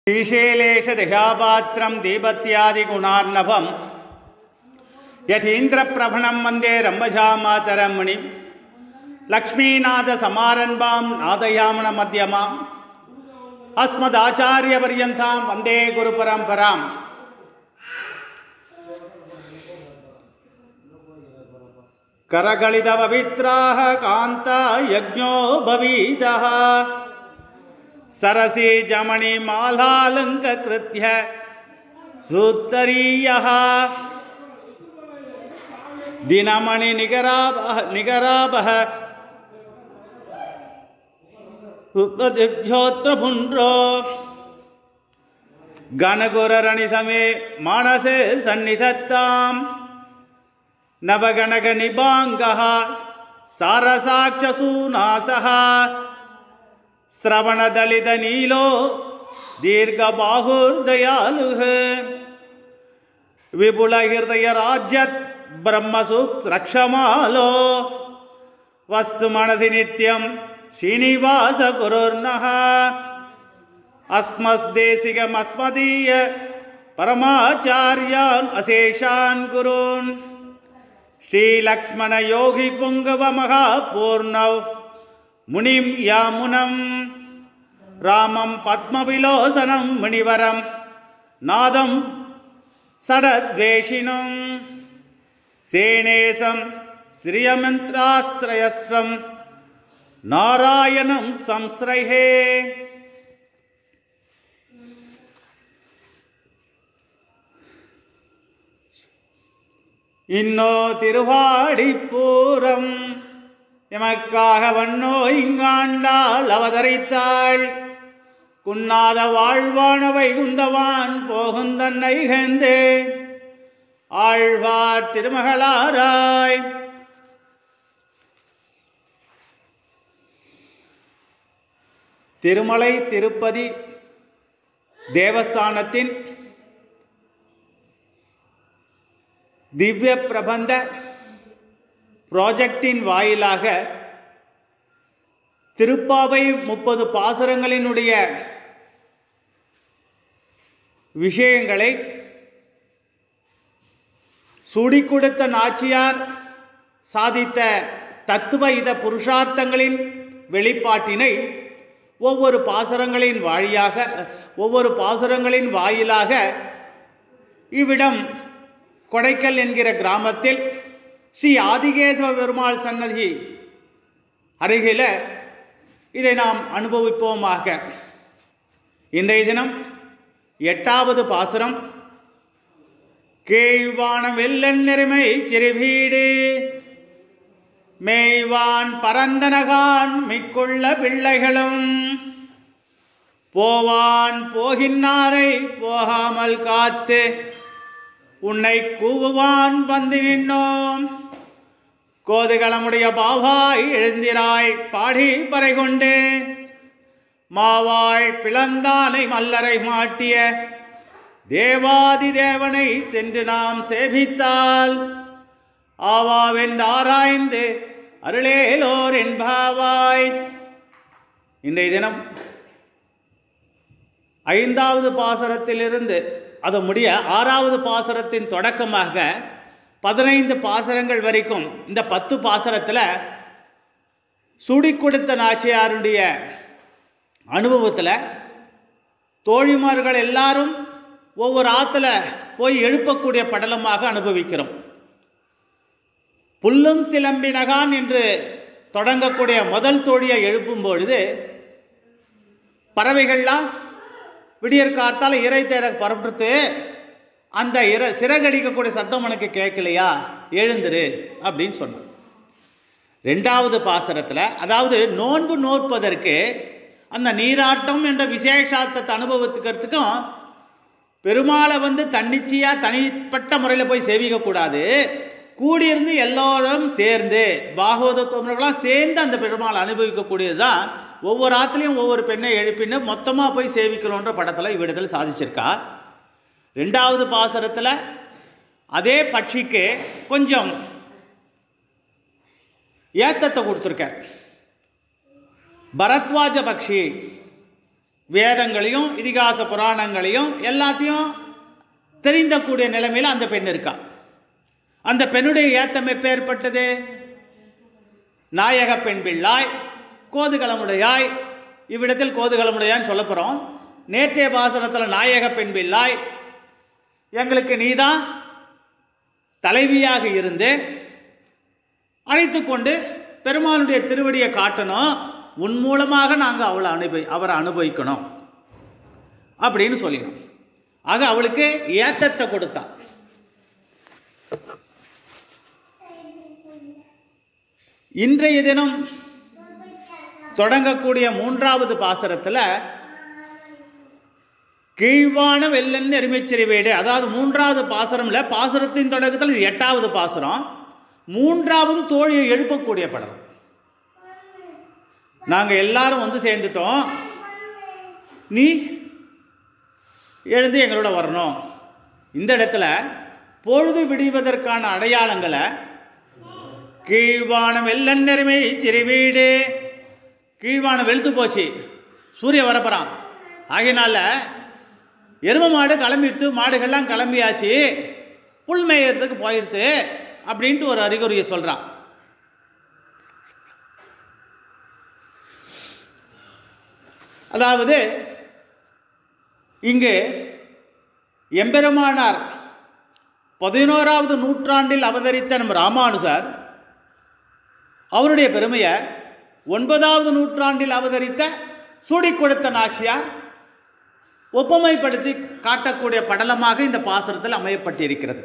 श्रीशैलेशदयापात्रं दीपत्यादिगुणार्णवं यतीन्द्रप्रभणं वन्दे रम्भजामातरं मुनिं लक्ष्मीनाथसमारम्भां नादयामनमध्यमाम् अस्मदाचार्यपर्यन्तां वन्दे गुरुपरम्पराम् करगलितपवित्राः कान्ता यज्ञो भवीतः सरसि जमणिमालालङ्कृत्य सूत्तरीयः दिनमणिनिगराभः निगराभः उपदिग्धोत्रपुण्ड्रो गणगुररणिसमे मानसे सन्निधत्ताम् नवगणगनिबाङ्गः सारसाक्षसूनासः श्रवणदलितनीलो दीर्घबाहुर्दयालुः विपुलहृदयराज्यत् ब्रह्मसूत्रक्षमालो वस्तु मनसि नित्यं श्रीनिवासगुरुर्नः अस्मद्देशिकमस्मदीय परमाचार्यान् अशेषान् गुरून् श्रीलक्ष्मणयोगिपुङ्गवमहापूर्णौ मुनिं यामुनं रामं पद्मविलोचनं मुनिवरं नादं षडद्वेषिणं सेनेशं श्रियमन्त्राश्रयस्रं नारायणं संश्रये இன்னோ திருவாடிப்பூரம் எமக்காக வண்ணோ இங்காண்டாள் அவதரித்தாள் குன்னாத வாழ்வான வைகுந்தவான் போகுந்தன்னை கந்தே ஆழ்வார் திருமகளாராய் திருமலை திருப்பதி தேவஸ்தானத்தின் திவ்ய பிரபந்த ப்ராஜெக்டின் வாயிலாக திருப்பாவை முப்பது பாசுரங்களினுடைய விஷயங்களை சுடி கொடுத்த நாச்சியார் சாதித்த தத்துவ இத புருஷார்த்தங்களின் வெளிப்பாட்டினை ஒவ்வொரு பாசுரங்களின் வழியாக ஒவ்வொரு பாசுரங்களின் வாயிலாக இவ்விடம் கொடைக்கல் என்கிற கிராமத்தில் ஸ்ரீ ஆதிகேசவ பெருமாள் சன்னதி அருகில இதை நாம் அனுபவிப்போமாக இன்றைய தினம் எட்டாவது பாசுரம் கீழ்வானம் வெள்ளன் நெருமை சிறுவீடு மேய்வான் பரந்தனகான் மிக்குள்ள பிள்ளைகளும் போவான் போகின்னாரை போகாமல் காத்து உன்னை கூவுவான் வந்து நின்னோம் கோதுகளமுடைய பாவாய் எழுந்திராய் பாடி பறை கொண்டு மாவாய் பிளந்தானை மல்லரை மாட்டிய தேவாதி தேவனை சென்று நாம் சேவித்தால் ஆவாவென்று ஆராய்ந்து அருளேலோர் என்பாவாய் இன்றைய தினம் ஐந்தாவது பாசரத்திலிருந்து அது முடிய ஆறாவது பாசரத்தின் தொடக்கமாக பதினைந்து பாசரங்கள் வரைக்கும் இந்த பத்து பாசரத்தில் சுடி கொடுத்த நாச்சியாருடைய அனுபவத்தில் தோழிமார்கள் எல்லாரும் ஒவ்வொரு ஆற்றுல போய் எழுப்பக்கூடிய படலமாக அனுபவிக்கிறோம் புல்லும் சிலம்பினகான் என்று தொடங்கக்கூடிய முதல் தோழியை எழுப்பும் பொழுது பறவைகள்லாம் விடியற் காத்தால் இறை தேர புறப்பட்டு அந்த இற சிறகடிக்கக்கூடிய சத்தம் உனக்கு கேட்கலையா எழுந்துரு அப்படின்னு சொன்னான் ரெண்டாவது பாசரத்தில் அதாவது நோன்பு நோற்பதற்கு அந்த நீராட்டம் என்ற விசேஷார்த்தத்தை அனுபவத்துக்கிறதுக்கும் பெருமாளை வந்து தன்னிச்சையாக தனிப்பட்ட முறையில் போய் சேவிக்கக்கூடாது கூடியிருந்து எல்லோரும் சேர்ந்து பாகவதத்துவர்களாம் சேர்ந்து அந்த பெருமாளை அனுபவிக்கக்கூடியது தான் ஒவ்வொரு ஆற்றுலையும் ஒவ்வொரு பெண்ணை எழுப்பின்னு மொத்தமாக போய் சேவிக்கணுன்ற படத்தில் இவ்விடத்தில் சாதிச்சிருக்கா ரெண்டாவது பாசரத்தில் அதே பட்சிக்கு கொஞ்சம் ஏத்தத்தை கொடுத்துருக்கார் பரத்வாஜ பக்ஷி வேதங்களையும் இதிகாச புராணங்களையும் எல்லாத்தையும் தெரிந்தக்கூடிய நிலைமையில் அந்த பெண் இருக்கா அந்த பெண்ணுடைய ஏத்தம் எப்பேற்பட்டது நாயக பெண் பிள்ளாய் கோதுகளமுடையாய் இவ்விடத்தில் கோதுகளமுடையான்னு சொல்ல போகிறோம் நேற்றைய பாசனத்தில் நாயக பெண் பிள்ளாய் எங்களுக்கு நீதான் தலைவியாக இருந்து அழைத்து கொண்டு பெருமானுடைய திருவடியை காட்டணும் உன் மூலமாக நாங்கள் அவளை அனுபவி அவரை அனுபவிக்கணும் அப்படின்னு சொல்லிடும் ஆக அவளுக்கு ஏத்தத்தை கொடுத்தா இன்றைய தினம் தொடங்கக்கூடிய மூன்றாவது பாசரத்தில் கீழ்வான வெள்ளன் எருமைச்சிறை வீடு அதாவது மூன்றாவது பாசரம்ல பாசரத்தின் தொடக்கத்தில் இது எட்டாவது பாசரம் மூன்றாவது தோழியை எழுப்பக்கூடிய படம் நாங்கள் எல்லாரும் வந்து சேர்ந்துட்டோம் நீ எழுந்து எங்களோட வரணும் இந்த இடத்துல பொழுது விடிவதற்கான அடையாளங்களை கீழ்வானம் வெள்ளன் நெருமை சிறுவீடு கீழ்வானம் வெளுத்து போச்சு சூரியன் வரப்போறான் ஆகையினால எரும மாடு கிளம்பிடுத்து மாடுகள்லாம் கிளம்பியாச்சு புல் மேயறதுக்கு போயிடுத்து அப்படின்ட்டு ஒரு அறிகுறியை சொல்கிறான் அதாவது இங்கு எம்பெருமானார் பதினோராவது நூற்றாண்டில் அவதரித்த நம்ம ராமானுஜர் அவருடைய பெருமையை ஒன்பதாவது நூற்றாண்டில் அவதரித்த சூடி கொடுத்த நாச்சியார் ஒப்புமைப்படுத்தி காட்டக்கூடிய படலமாக இந்த பாசுரத்தில் அமையப்பட்டிருக்கிறது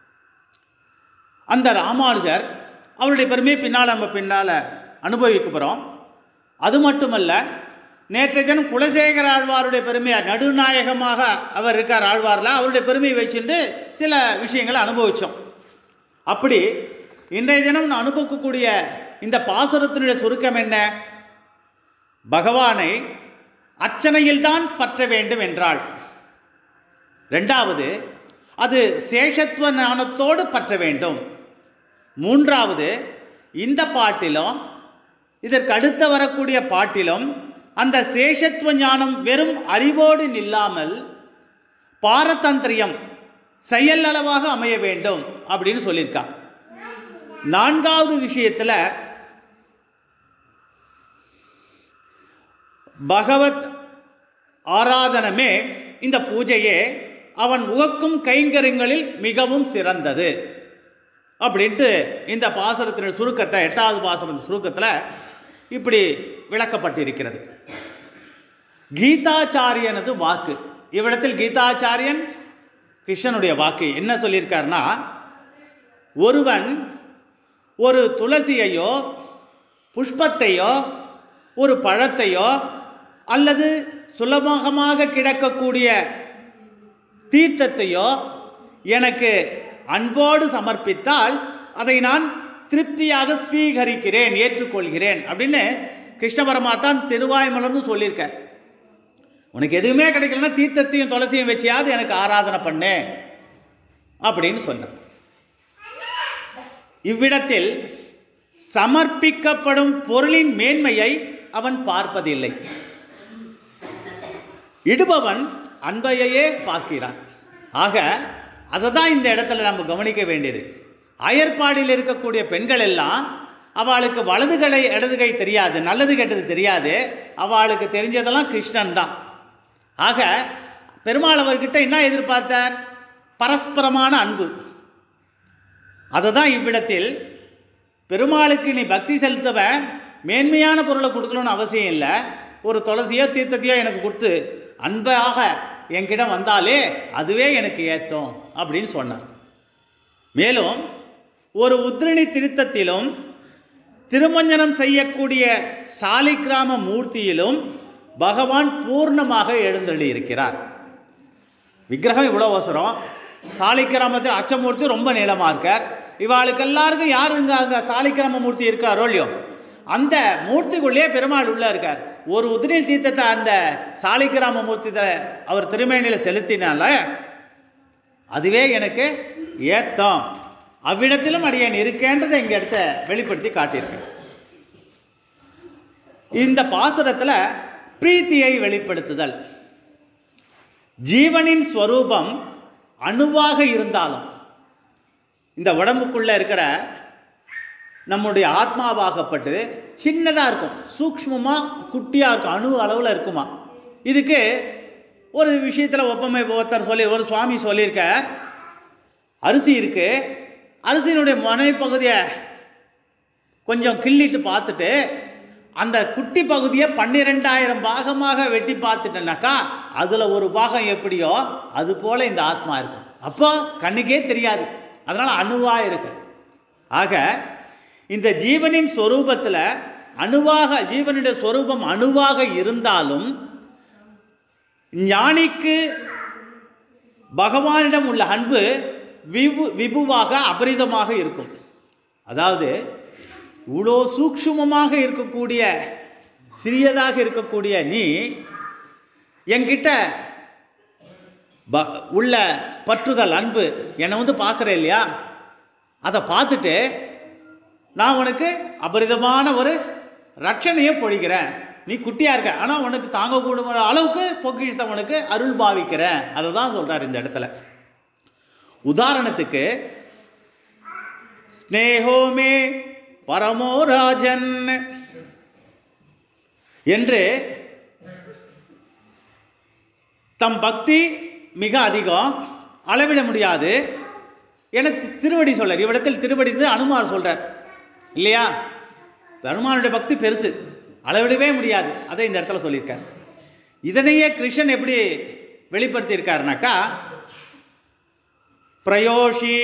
அந்த ராமானுஜர் அவருடைய பெருமையை பின்னால் நம்ம பின்னால் அனுபவிக்க போகிறோம் அது மட்டுமல்ல நேற்றைய தினம் குலசேகர ஆழ்வாருடைய பெருமையை நடுநாயகமாக அவர் இருக்கார் ஆழ்வாரில் அவருடைய பெருமையை வச்சுட்டு சில விஷயங்களை அனுபவித்தோம் அப்படி இன்றைய தினம் நான் அனுபவிக்கக்கூடிய இந்த பாசுரத்தினுடைய சுருக்கம் என்ன பகவானை அர்ச்சனையில்தான் பற்ற வேண்டும் என்றாள் ரெண்டாவது அது சேஷத்துவ ஞானத்தோடு பற்ற வேண்டும் மூன்றாவது இந்த பாட்டிலும் இதற்கு அடுத்த வரக்கூடிய பாட்டிலும் அந்த சேஷத்துவ ஞானம் வெறும் அறிவோடு நில்லாமல் பாரதந்திரியம் செயல் அளவாக அமைய வேண்டும் அப்படின்னு சொல்லியிருக்கா நான்காவது விஷயத்தில் பகவத் ஆராதனமே இந்த பூஜையே அவன் உகக்கும் கைங்கரியங்களில் மிகவும் சிறந்தது அப்படின்ட்டு இந்த பாசனத்தின் சுருக்கத்தை எட்டாவது பாசனத்தின் சுருக்கத்தில் இப்படி விளக்கப்பட்டிருக்கிறது கீதாச்சாரியனது வாக்கு இவ்விடத்தில் கீதாச்சாரியன் கிருஷ்ணனுடைய வாக்கு என்ன சொல்லியிருக்காருன்னா ஒருவன் ஒரு துளசியையோ புஷ்பத்தையோ ஒரு பழத்தையோ அல்லது சுலபமாக கிடக்கக்கூடிய தீர்த்தத்தையோ எனக்கு அன்போடு சமர்ப்பித்தால் அதை நான் திருப்தியாக ஸ்வீகரிக்கிறேன் ஏற்றுக்கொள்கிறேன் அப்படின்னு கிருஷ்ண பரமாத்தான் திருவாய்மலர்னு சொல்லியிருக்கார் உனக்கு எதுவுமே கிடைக்கலன்னா தீர்த்தத்தையும் துளசியும் வச்சியாவது எனக்கு ஆராதனை பண்ணு அப்படின்னு சொன்னார் இவ்விடத்தில் சமர்ப்பிக்கப்படும் பொருளின் மேன்மையை அவன் பார்ப்பதில்லை இடுபவன் அன்பையே பார்க்கிறான் ஆக அதை தான் இந்த இடத்துல நம்ம கவனிக்க வேண்டியது அயற்பாடில் இருக்கக்கூடிய பெண்கள் எல்லாம் அவளுக்கு வலது கை இடது கை தெரியாது நல்லது கெட்டது தெரியாது அவளுக்கு தெரிஞ்சதெல்லாம் கிருஷ்ணன் தான் ஆக பெருமாள் அவர்கிட்ட என்ன எதிர்பார்த்தார் பரஸ்பரமான அன்பு அதை தான் இவ்விடத்தில் பெருமாளுக்கு நீ பக்தி செலுத்தவ மேன்மையான பொருளை கொடுக்கணும்னு அவசியம் இல்லை ஒரு துளசியோ தீர்த்தத்தையோ எனக்கு கொடுத்து அன்பாக என்கிட்ட வந்தாலே அதுவே எனக்கு ஏத்தம் அப்படின்னு சொன்னார் மேலும் ஒரு உத்ரணி திருத்தத்திலும் திருமஞ்சனம் செய்யக்கூடிய சாலிக்கிராம மூர்த்தியிலும் பகவான் பூர்ணமாக எழுந்தள்ளி இருக்கிறார் விக்கிரகம் இவ்வளோ அவசரம் சாலிக்கிராமத்தில் அச்சமூர்த்தி ரொம்ப நீளமாக இருக்கார் இவாளுக்கு எல்லாருக்கும் யார் இங்கே அங்கே சாலிக்கிராம மூர்த்தி இருக்காரோ இல்லையோ அந்த மூர்த்திக்குள்ளேயே பெருமாள் உள்ளே இருக்கார் ஒரு உதிரி தீர்த்தத்தை அந்த சாலிக்கிராம மூர்த்தியை அவர் திருமேனியில் செலுத்தினால அதுவே எனக்கு ஏத்தம் அவ்விடத்திலும் அடியேன் இருக்கேன்றதை இங்க இடத்த வெளிப்படுத்தி காட்டியிருக்கேன் இந்த பாசுரத்தில் பிரீத்தியை வெளிப்படுத்துதல் ஜீவனின் ஸ்வரூபம் அணுவாக இருந்தாலும் இந்த உடம்புக்குள்ள இருக்கிற நம்முடைய ஆத்மாவாகப்பட்டு சின்னதாக இருக்கும் சூக்ஷ்மமாக குட்டியாக இருக்கும் அணு அளவில் இருக்குமா இதுக்கு ஒரு விஷயத்தில் ஒப்பமை ஒருத்தர் சொல்லி ஒரு சுவாமி சொல்லியிருக்க அரிசி இருக்கு அரிசியினுடைய முனை பகுதியை கொஞ்சம் கிள்ளிட்டு பார்த்துட்டு அந்த குட்டி பகுதியை பன்னிரெண்டாயிரம் பாகமாக வெட்டி பார்த்துட்டேனாக்கா அதில் ஒரு பாகம் எப்படியோ அது போல் இந்த ஆத்மா இருக்கும் அப்போ கண்ணுக்கே தெரியாது அதனால் அணுவாக இருக்கு ஆக இந்த ஜீவனின் சொரூபத்தில் அணுவாக ஜீவனுடைய சொரூபம் அணுவாக இருந்தாலும் ஞானிக்கு பகவானிடம் உள்ள அன்பு விபு விபுவாக அபரிதமாக இருக்கும் அதாவது இவ்வளோ சூக்ஷ்மமாக இருக்கக்கூடிய சிறியதாக இருக்கக்கூடிய நீ என்கிட்ட ப உள்ள பற்றுதல் அன்பு என்னை வந்து பார்க்குற இல்லையா அதை பார்த்துட்டு நான் உனக்கு அபரிதமான ஒரு ரட்சணையை பொழிக்கிறேன் நீ குட்டியாக இருக்க ஆனால் உனக்கு தாங்கக்கூடிய அளவுக்கு பொக்கிஷத்தை உனக்கு அருள் பாவிக்கிறேன் அதை தான் சொல்கிறார் இந்த இடத்துல உதாரணத்துக்கு ஸ்னேகோமே பரமோ ராஜன் என்று தம் பக்தி மிக அதிகம் அளவிட முடியாது என தி- திருவடி சொல்றார் இவ்விடத்தில் திருவடி வந்து அனுமார் சொல்றார் இல்லையா அனுமானுடைய பக்தி பெருசு அளவிடவே முடியாது அதை இந்த இடத்துல சொல்லியிருக்கார் இதனையே கிருஷ்ணன் எப்படி வெளிப்படுத்தியிருக்காருனாக்கா பிரயோஷி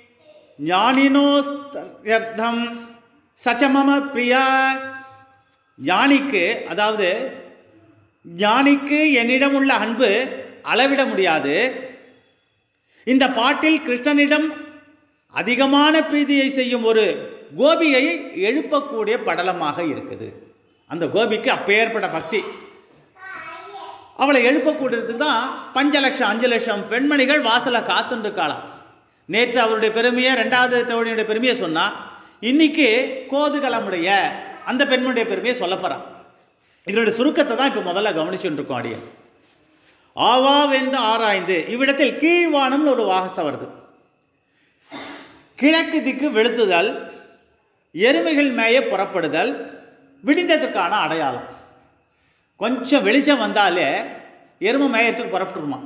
ஞானினோஸ்தம் சச்சமம பிரியா ஞானிக்கு அதாவது ஞானிக்கு என்னிடம் உள்ள அன்பு அளவிட முடியாது இந்த பாட்டில் கிருஷ்ணனிடம் அதிகமான பிரீதியை செய்யும் ஒரு கோபியை எழுப்பக்கூடிய படலமாக இருக்குது அந்த கோபிக்கு அப்பேற்பட்ட பக்தி அவளை எழுப்பக்கூடியது தான் பஞ்ச லட்சம் அஞ்சு லட்சம் பெண்மணிகள் வாசலை காத்துட்டு இருக்காளாம் நேற்று அவருடைய பெருமையை ரெண்டாவது தோழியுடைய பெருமையை சொன்னா இன்னைக்கு கோதுகலமுடைய அந்த பெண்மணியுடைய பெருமையை சொல்ல போறான் இதனுடைய சுருக்கத்தை தான் இப்போ முதல்ல கவனிச்சுட்டு இருக்கோம் அடியன் ஆவாவென்று ஆராய்ந்து இவ்விடத்தில் கீழ்வானம்னு ஒரு வாசம் வருது கிழக்கு திக்கு வெளுத்துதல் எருமைகள் மேய புறப்படுதல் விடிந்ததுக்கான அடையாளம் கொஞ்சம் வெளிச்சம் வந்தாலே எருமை மேயத்துக்கு புறப்பட்டுருமா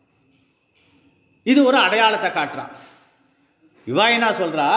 இது ஒரு அடையாளத்தை காட்டுறான் இவா என்ன சொல்றா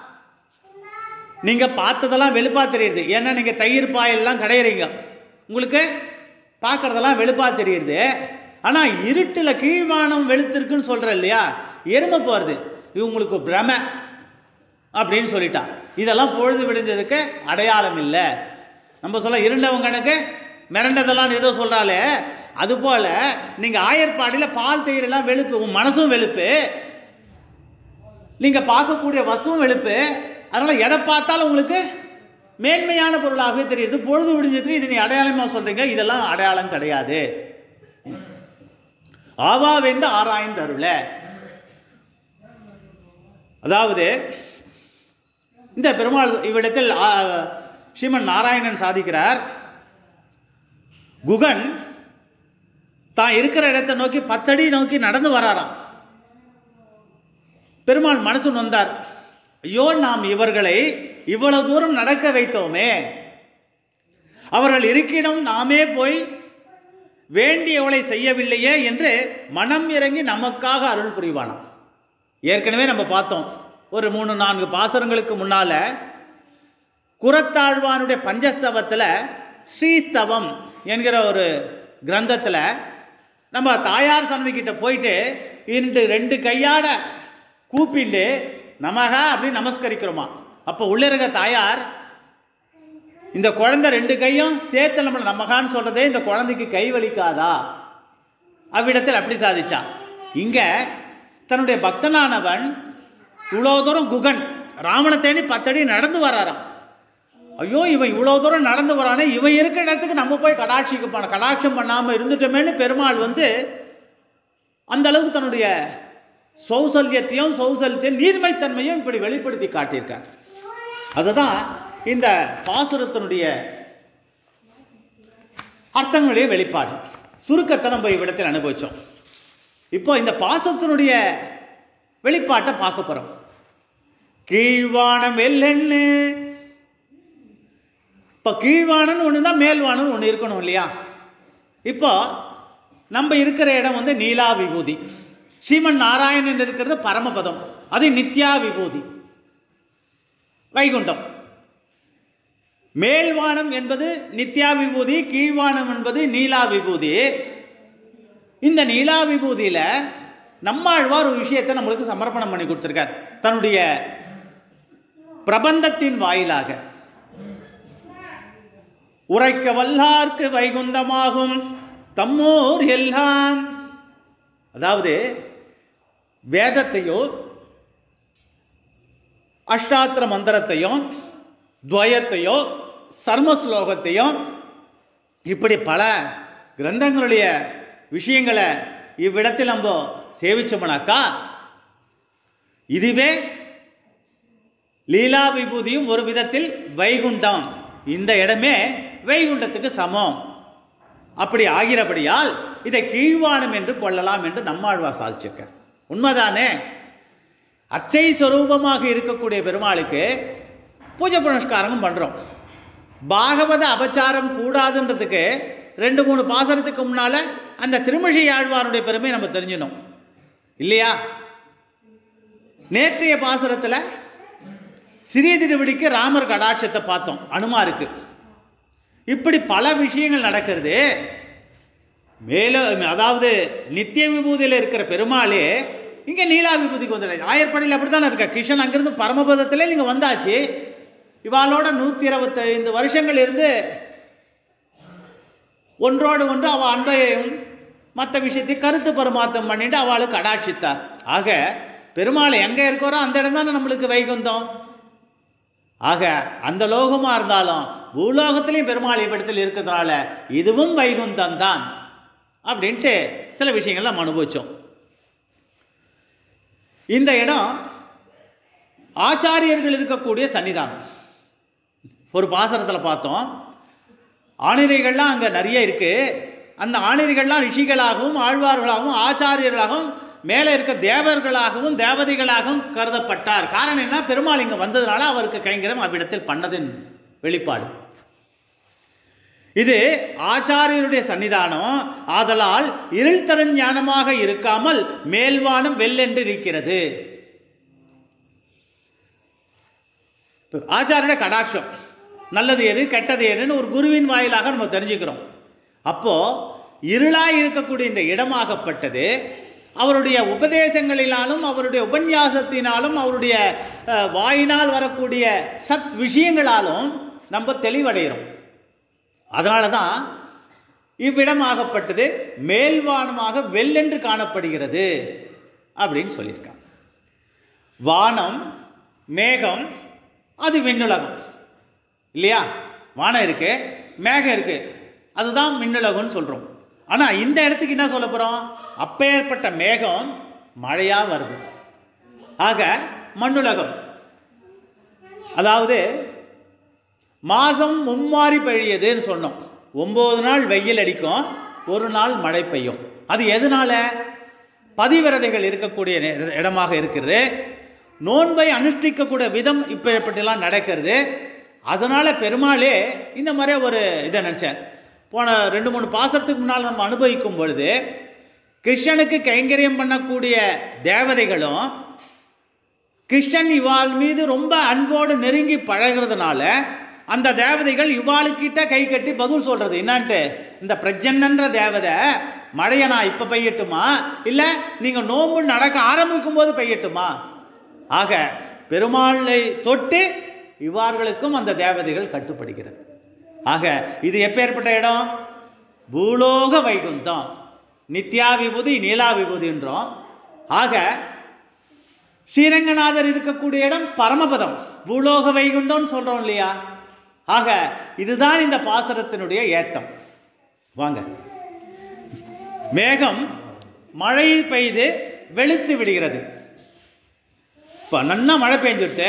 நீங்க பார்த்ததெல்லாம் வெளுப்பா தெரியுது ஏன்னா நீங்க தயிர் பாயெல்லாம் கிடையிறீங்க உங்களுக்கு பார்க்கறதெல்லாம் வெளுப்பா தெரியுது ஆனா இருட்டுல கீழ்வானம் வெளுத்திருக்குன்னு சொல்ற இல்லையா எருமை போறது இது உங்களுக்கு பிரமை அப்படின்னு சொல்லிட்டான் இதெல்லாம் பொழுது விடிஞ்சதுக்கு அடையாளம் இல்லை நம்ம சொல்ல இருண்டவங்கனுக்கு மிரண்டதெல்லாம் ஏதோ சொல்கிறாலே அதுபோல் நீங்கள் ஆயர்பாடியில் பால் தயிரெல்லாம் வெளுப்பு உன் மனசும் வெளுப்பு நீங்கள் பார்க்கக்கூடிய வஸ்துவும் வெளுப்பு அதனால் எதை பார்த்தாலும் உங்களுக்கு மேன்மையான பொருளாகவே தெரியுது பொழுது விடிஞ்சதுக்கு இது நீ அடையாளமாக சொல்கிறீங்க இதெல்லாம் அடையாளம் கிடையாது ஆவாவென்று ஆராய்ந்து அருள அதாவது இந்த பெருமாள் இவ்விடத்தில் ஆ, ஸ்ரீமன் நாராயணன் சாதிக்கிறார் குகன் தான் இருக்கிற இடத்தை நோக்கி பத்தடி நோக்கி நடந்து வராராம் பெருமாள் மனசு நொந்தார் ஐயோ நாம் இவர்களை இவ்வளவு தூரம் நடக்க வைத்தோமே அவர்கள் இருக்கிடம் நாமே போய் வேண்டியவளை செய்யவில்லையே என்று மனம் இறங்கி நமக்காக அருள் புரிவானாம் ஏற்கனவே நம்ம பார்த்தோம் ஒரு மூணு நான்கு பாசரங்களுக்கு முன்னால குரத்தாழ்வானுடைய பஞ்சஸ்தவத்தில் ஸ்ரீஸ்தவம் என்கிற ஒரு கிரந்தத்தில் நம்ம தாயார் சன்னதிக்கிட்ட போயிட்டு இன்று ரெண்டு கையாட கூப்பிண்டு நமக அப்படின்னு நமஸ்கரிக்கிறோமா அப்போ உள்ள இருக்க தாயார் இந்த குழந்தை ரெண்டு கையும் சேர்த்து நம்மளை நமகான்னு சொல்றதே இந்த குழந்தைக்கு கை வலிக்காதா அவ்விடத்தில் அப்படி சாதிச்சா இங்க தன்னுடைய பக்தனானவன் இவ்வளோ தூரம் குகன் ராவண தேடி பத்தடி நடந்து வராராம் ஐயோ இவன் இவ்வளோ தூரம் நடந்து வரானே இவன் இருக்கிற இடத்துக்கு நம்ம போய் கடாட்சிக்கு போன கடாட்சம் பண்ணாமல் இருந்துட்டோமேன்னு பெருமாள் வந்து அந்த அளவுக்கு தன்னுடைய சௌசல்யத்தையும் சௌசல்யத்தையும் நீர்மைத்தன்மையும் இப்படி வெளிப்படுத்தி காட்டியிருக்கார் அதுதான் இந்த பாசுரத்தினுடைய அர்த்தங்களுடைய வெளிப்பாடு சுருக்கத்தை நம்ம இவ்விடத்தில் அனுபவிச்சோம் இப்போ இந்த பாசத்தினுடைய வெளிப்பாட்டை பார்க்க போறோம் கீழ்வானம் வெள்ளெண்ணு இப்போ கீழ்வானம்னு ஒன்று தான் மேல்வானம்னு ஒன்று இருக்கணும் இல்லையா இப்போ நம்ம இருக்கிற இடம் வந்து நீலா விபூதி ஸ்ரீமன் நாராயணன் இருக்கிறது பரமபதம் அது நித்யா விபூதி வைகுண்டம் மேல்வானம் என்பது நித்யா விபூதி கீழ்வானம் என்பது நீலா விபூதி இந்த நீலா விபூதியில நம்மாழ்வார் ஒரு விஷயத்தை நம்மளுக்கு சமர்ப்பணம் பண்ணி கொடுத்துருக்கார் தன்னுடைய பிரபந்தத்தின் வாயிலாக உரைக்க வல்லார்க்கு வைகுந்தமாகும் தம்மோர் எல்லாம் அதாவது வேதத்தையோ அஷ்டாத்திர மந்திரத்தையும் துவயத்தையோ சர்ம ஸ்லோகத்தையும் இப்படி பல கிரந்தங்களுடைய விஷயங்களை இவ்விடத்தில் நம்ம சேவிச்சோம்னாக்கா இதுவே லீலா விபூதியும் ஒரு விதத்தில் வைகுண்டம் இந்த இடமே வைகுண்டத்துக்கு சமம் அப்படி ஆகிறபடியால் இதை கீழ்வானம் என்று கொள்ளலாம் என்று நம்மாழ்வார் சாதிச்சிருக்கார் உண்மைதானே அச்சை சொரூபமாக இருக்கக்கூடிய பெருமாளுக்கு பூஜை புனஸ்காரமும் பண்ணுறோம் பாகவத அபச்சாரம் கூடாதுன்றதுக்கு ரெண்டு மூணு பாசனத்துக்கு முன்னால் அந்த திருமிழி ஆழ்வாருடைய பெருமை நம்ம தெரிஞ்சிடணும் இல்லையா நேற்றைய பாசுரத்தில் சிறிய திருவடிக்கு ராமர் கடாட்சத்தை பார்த்தோம் அனுமாருக்கு இப்படி பல விஷயங்கள் நடக்கிறது மேலும் அதாவது நித்திய விபூதியில் இருக்கிற பெருமாளே இங்கே நீலா விபூதிக்கு வந்துடுறாரு ஆயர்படியில் அப்படி தானே இருக்கா கிருஷ்ணன் அங்கிருந்து பரமபதத்திலே நீங்கள் வந்தாச்சு இவாளோட நூற்றி இருபத்தைந்து வருஷங்கள் இருந்து ஒன்றோடு ஒன்று அவள் அன்பையும் மற்ற விஷயத்தையும் கருத்து பரிமாற்றம் பண்ணிட்டு அவளுக்கு கடாட்சித்தார் ஆக பெருமாள் எங்கே இருக்கிறோ அந்த இடம் தானே நம்மளுக்கு வைகுந்தம் ஆக அந்த லோகமாக இருந்தாலும் பூலோகத்திலையும் பெருமாள் இவ்விடத்தில் இருக்கிறதுனால இதுவும் வைகுந்தம் தான் அப்படின்ட்டு சில விஷயங்கள் நம்ம அனுபவிச்சோம் இந்த இடம் ஆச்சாரியர்கள் இருக்கக்கூடிய சன்னிதானம் ஒரு பாசனத்தில் பார்த்தோம் ஆணிரைகள்லாம் அங்கே நிறைய இருக்குது அந்த ஆணிரைகள்லாம் ரிஷிகளாகவும் ஆழ்வார்களாகவும் ஆச்சாரியர்களாகவும் மேலே இருக்க தேவர்களாகவும் தேவதைகளாகவும் கருதப்பட்டார் காரணம் என்ன பெருமாள் இங்கே வந்ததுனால அவருக்கு கைங்கரம் அவ்விடத்தில் பண்ணதின் வெளிப்பாடு இது ஆச்சாரியருடைய சன்னிதானம் ஆதலால் இருள் தரும் ஞானமாக இருக்காமல் மேல்வானம் வெள்ளென்று இருக்கிறது ஆச்சாரியோட கடாட்சம் நல்லது எது கெட்டது எதுன்னு ஒரு குருவின் வாயிலாக நம்ம தெரிஞ்சுக்கிறோம் அப்போ இருளாய் இருக்கக்கூடிய இந்த இடமாகப்பட்டது அவருடைய உபதேசங்களினாலும் அவருடைய உபன்யாசத்தினாலும் அவருடைய அஹ், வாயினால் வரக்கூடிய சத் விஷயங்களாலும் நம்ம தெளிவடைகிறோம் அதனால தான் இவ்விடமாகப்பட்டது மேல்வானமாக வெள்ளென்று காணப்படுகிறது அப்படின்னு சொல்லியிருக்காங்க வானம் மேகம் அது விண்ணுலகம் இல்லையா வானம் இருக்கு மேகம் இருக்கு அதுதான் மின்னுலகம்னு சொல்கிறோம் ஆனால் இந்த இடத்துக்கு என்ன சொல்ல போகிறோம் அப்பேற்பட்ட மேகம் மழையாக வருது ஆக மண்ணுலகம் அதாவது மாதம் மும்மாறி பெய்யுதுன்னு சொன்னோம் ஒம்பது நாள் வெயில் அடிக்கும் ஒரு நாள் மழை பெய்யும் அது எதனால பதிவிரதைகள் இருக்கக்கூடிய நே- இடமாக இருக்கிறது நோன்பை அனுஷ்டிக்கக்கூடிய விதம் இப்போ இப்படிலாம் நடக்கிறது அதனால பெருமாளே இந்த மாதிரி ஒரு இதை நினச்சேன் போன ரெண்டு மூணு பாசத்துக்கு முன்னால் நம்ம அனுபவிக்கும் பொழுது கிருஷ்ணனுக்கு கைங்கரியம் பண்ணக்கூடிய தேவதைகளும் கிருஷ்ணன் இவாள் மீது ரொம்ப அன்போடு நெருங்கி பழகிறதுனால அந்த தேவதைகள் இவாளுக்கிட்ட கை கட்டி பதில் சொல்றது என்னான்ட்டு இந்த பிரஜன்னன்ற தேவதை மழையை நான் இப்போ பெய்யட்டுமா இல்லை நீங்கள் நோம்பு நடக்க ஆரம்பிக்கும் போது பெய்யட்டுமா ஆக பெருமாளை தொட்டு இவ்வார்களுக்கும் அந்த தேவதைகள் கட்டுப்படுகிறது ஆக இது எப்பேற்பட்ட இடம் பூலோக வைகுந்தம் நித்யா விபூதி நீலா விபூதின்றோம் ஆக ஸ்ரீரங்கநாதர் இருக்கக்கூடிய இடம் பரமபதம் பூலோக வைகுண்டம்னு சொல்றோம் இல்லையா ஆக இதுதான் இந்த பாசரத்தினுடைய ஏத்தம் வாங்க மேகம் மழை பெய்து வெளுத்து விடுகிறது இப்போ நன்னா மழை பெஞ்சுடுத்து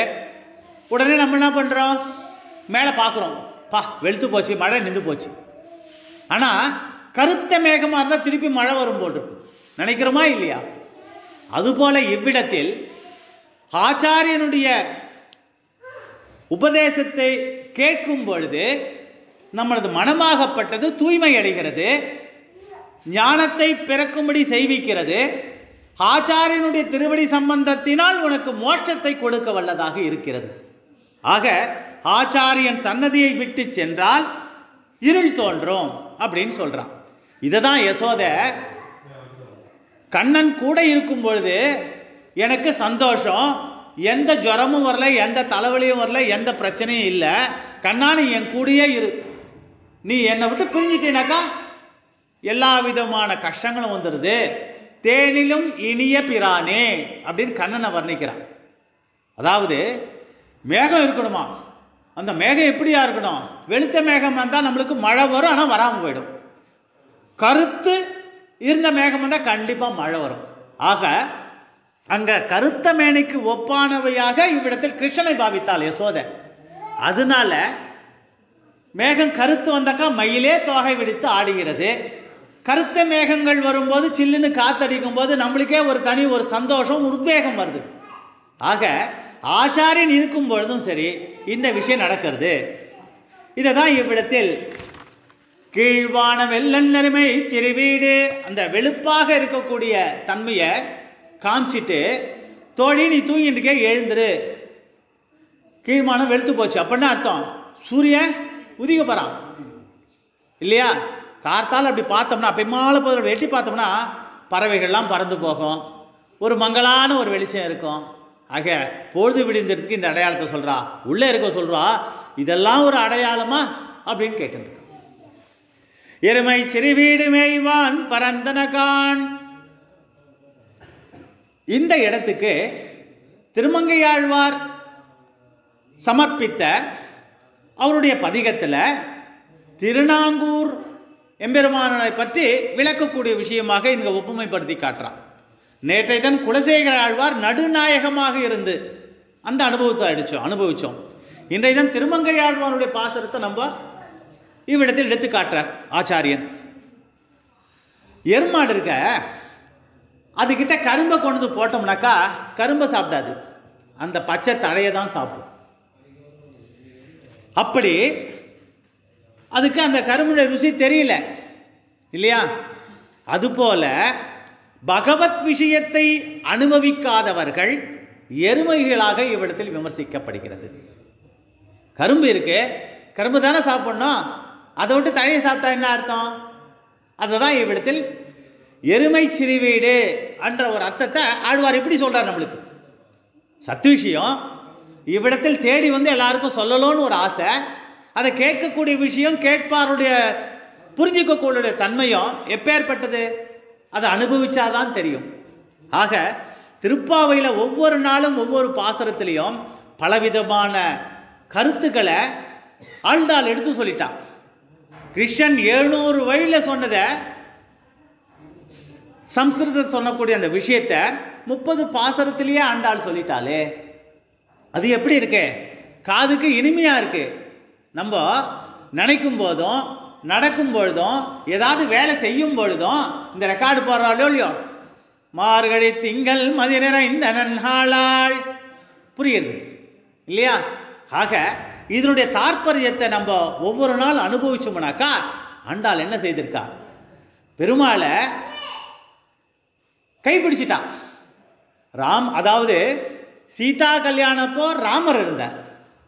உடனே நம்ம என்ன பண்ணுறோம் மேலே பார்க்குறோம் பா வெளுத்து போச்சு மழை நின்று போச்சு ஆனால் கருத்த மேகமாக இருந்தால் திருப்பி மழை வரும் போல் இருக்கு நினைக்கிறோமா இல்லையா அதுபோல இவ்விடத்தில் ஆச்சாரியனுடைய உபதேசத்தை கேட்கும் பொழுது நம்மளது மனமாகப்பட்டது தூய்மை அடைகிறது ஞானத்தை பிறக்கும்படி செய்விக்கிறது ஆச்சாரியனுடைய திருவடி சம்பந்தத்தினால் உனக்கு மோட்சத்தை கொடுக்க வல்லதாக இருக்கிறது ஆக ஆச்சாரியன் சன்னதியை விட்டு சென்றால் இருள் தோன்றும் அப்படின்னு சொல்றான் இதை தான் யசோத கண்ணன் கூட இருக்கும் பொழுது எனக்கு சந்தோஷம் எந்த ஜுரமும் வரல எந்த தலைவலியும் வரல எந்த பிரச்சனையும் இல்லை கண்ணா நீ என் கூடயே இரு நீ என்னை விட்டு பிரிஞ்சிட்டீனாக்கா எல்லா விதமான கஷ்டங்களும் வந்துடுது தேனிலும் இனிய பிரானே அப்படின்னு கண்ணனை வர்ணிக்கிறான் அதாவது மேகம் இருக்கணுமா அந்த மேகம் எப்படியா இருக்கணும் வெளுத்த மேகம் வந்தால் நம்மளுக்கு மழை வரும் ஆனால் வராமல் போயிடும் கருத்து இருந்த மேகம் வந்தால் கண்டிப்பாக மழை வரும் ஆக அங்கே கருத்த மேனிக்கு ஒப்பானவையாக இவ்விடத்தில் கிருஷ்ணனை பாவித்தாள் யசோதை அதனால மேகம் கருத்து வந்தாக்கா மயிலே தோகை விடுத்து ஆடுகிறது கருத்த மேகங்கள் வரும்போது சில்லுன்னு காத்தடிக்கும் போது நம்மளுக்கே ஒரு தனி ஒரு சந்தோஷம் உத்வேகம் வருது ஆக ஆச்சாரியன் இருக்கும் பொழுதும் சரி இந்த விஷயம் நடக்கிறது இதை தான் இவ்விடத்தில் கீழ்வான வெள்ளன்னருமை சிறுவீடு அந்த வெளுப்பாக இருக்கக்கூடிய தன்மையை காமிச்சிட்டு தோழி நீ தூங்கிட்டு இருக்க, எழுந்துரு கீழ்மானம் வெளுத்து போச்சு அப்படின்னா அர்த்தம் சூரியன் உதிக்க போகிறான் இல்லையா கார்த்தால் அப்படி பார்த்தோம்னா அப்போ மாலை போதில் வெட்டி பார்த்தோம்னா பறவைகள்லாம் பறந்து போகும் ஒரு மங்கலான ஒரு வெளிச்சம் இருக்கும் ஆக பொழுது விடிந்ததுக்கு இந்த அடையாளத்தை சொல்கிறா உள்ளே இருக்க சொல்கிறா இதெல்லாம் ஒரு அடையாளமா அப்படின்னு கேட்டு எருமை சிறுவீடு மேய்வான் பரந்தனகான் இந்த இடத்துக்கு திருமங்கையாழ்வார் சமர்ப்பித்த அவருடைய பதிகத்தில் திருநாங்கூர் எம்பெருமானை பற்றி விளக்கக்கூடிய விஷயமாக இங்க ஒப்புமைப்படுத்தி காட்டுறான் நேற்றைய தினம் குலசேகர ஆழ்வார் நடுநாயகமாக இருந்து அந்த அனுபவத்தை அடிச்சோம் அனுபவிச்சோம் இன்றைய தினம் திருமங்கை ஆழ்வாருடைய பாசரத்தை நம்ம இவ்விடத்தில் எடுத்து காட்டுறார் ஆச்சாரியன் எருமாடு இருக்க அதுகிட்ட கரும்பை கொண்டு வந்து போட்டோம்னாக்கா கரும்பை சாப்பிடாது அந்த பச்சை தழையை தான் சாப்பிடும் அப்படி அதுக்கு அந்த கரும்புடைய ருசி தெரியல இல்லையா அதுபோல பகவத் விஷயத்தை அனுபவிக்காதவர்கள் எருமைகளாக இவ்விடத்தில் விமர்சிக்கப்படுகிறது கரும்பு இருக்கு கரும்பு தானே சாப்பிடணும் அதை விட்டு தழையை சாப்பிட்டா என்ன அர்த்தம் அதுதான் இவ்விடத்தில் எருமை சிறுவீடு என்ற ஒரு அர்த்தத்தை ஆழ்வார் எப்படி சொல்றார் நம்மளுக்கு சத்து விஷயம் இவ்விடத்தில் தேடி வந்து எல்லாருக்கும் சொல்லணும்னு ஒரு ஆசை அதை கேட்கக்கூடிய விஷயம் கேட்பாருடைய புரிஞ்சிக்கக்கூடிய தன்மையும் எப்பேற்பட்டது அதை அனுபவிச்சாதான் தெரியும் ஆக திருப்பாவையில் ஒவ்வொரு நாளும் ஒவ்வொரு பாசரத்திலையும் பலவிதமான கருத்துக்களை ஆழ்ந்தாள் எடுத்து சொல்லிட்டான் கிருஷ்ணன் எழுநூறு வழியில் சொன்னதை சம்ஸ்கிருதத்தை சொல்லக்கூடிய அந்த விஷயத்தை முப்பது பாசரத்திலேயே ஆண்டாள் சொல்லிட்டாளே அது எப்படி இருக்கு காதுக்கு இனிமையாக இருக்கு நம்ம நினைக்கும் போதும் நடக்கும் பொழுதும் ஏதாவது வேலை செய்யும் பொழுதும் இந்த ரெக்கார்டு போடுறாளோ இல்லையோ மார்கழி திங்கள் மதிநிற இந்த நன்னாளாள் புரியுது இல்லையா ஆக இதனுடைய தாற்பயத்தை நம்ம ஒவ்வொரு நாள் அனுபவிச்சோம்னாக்கா ஆண்டாள் என்ன செய்திருக்கா பெருமாளை கைப்பிடிச்சிட்டான் ராம் அதாவது சீதா கல்யாணப்போ ராமர் இருந்தார்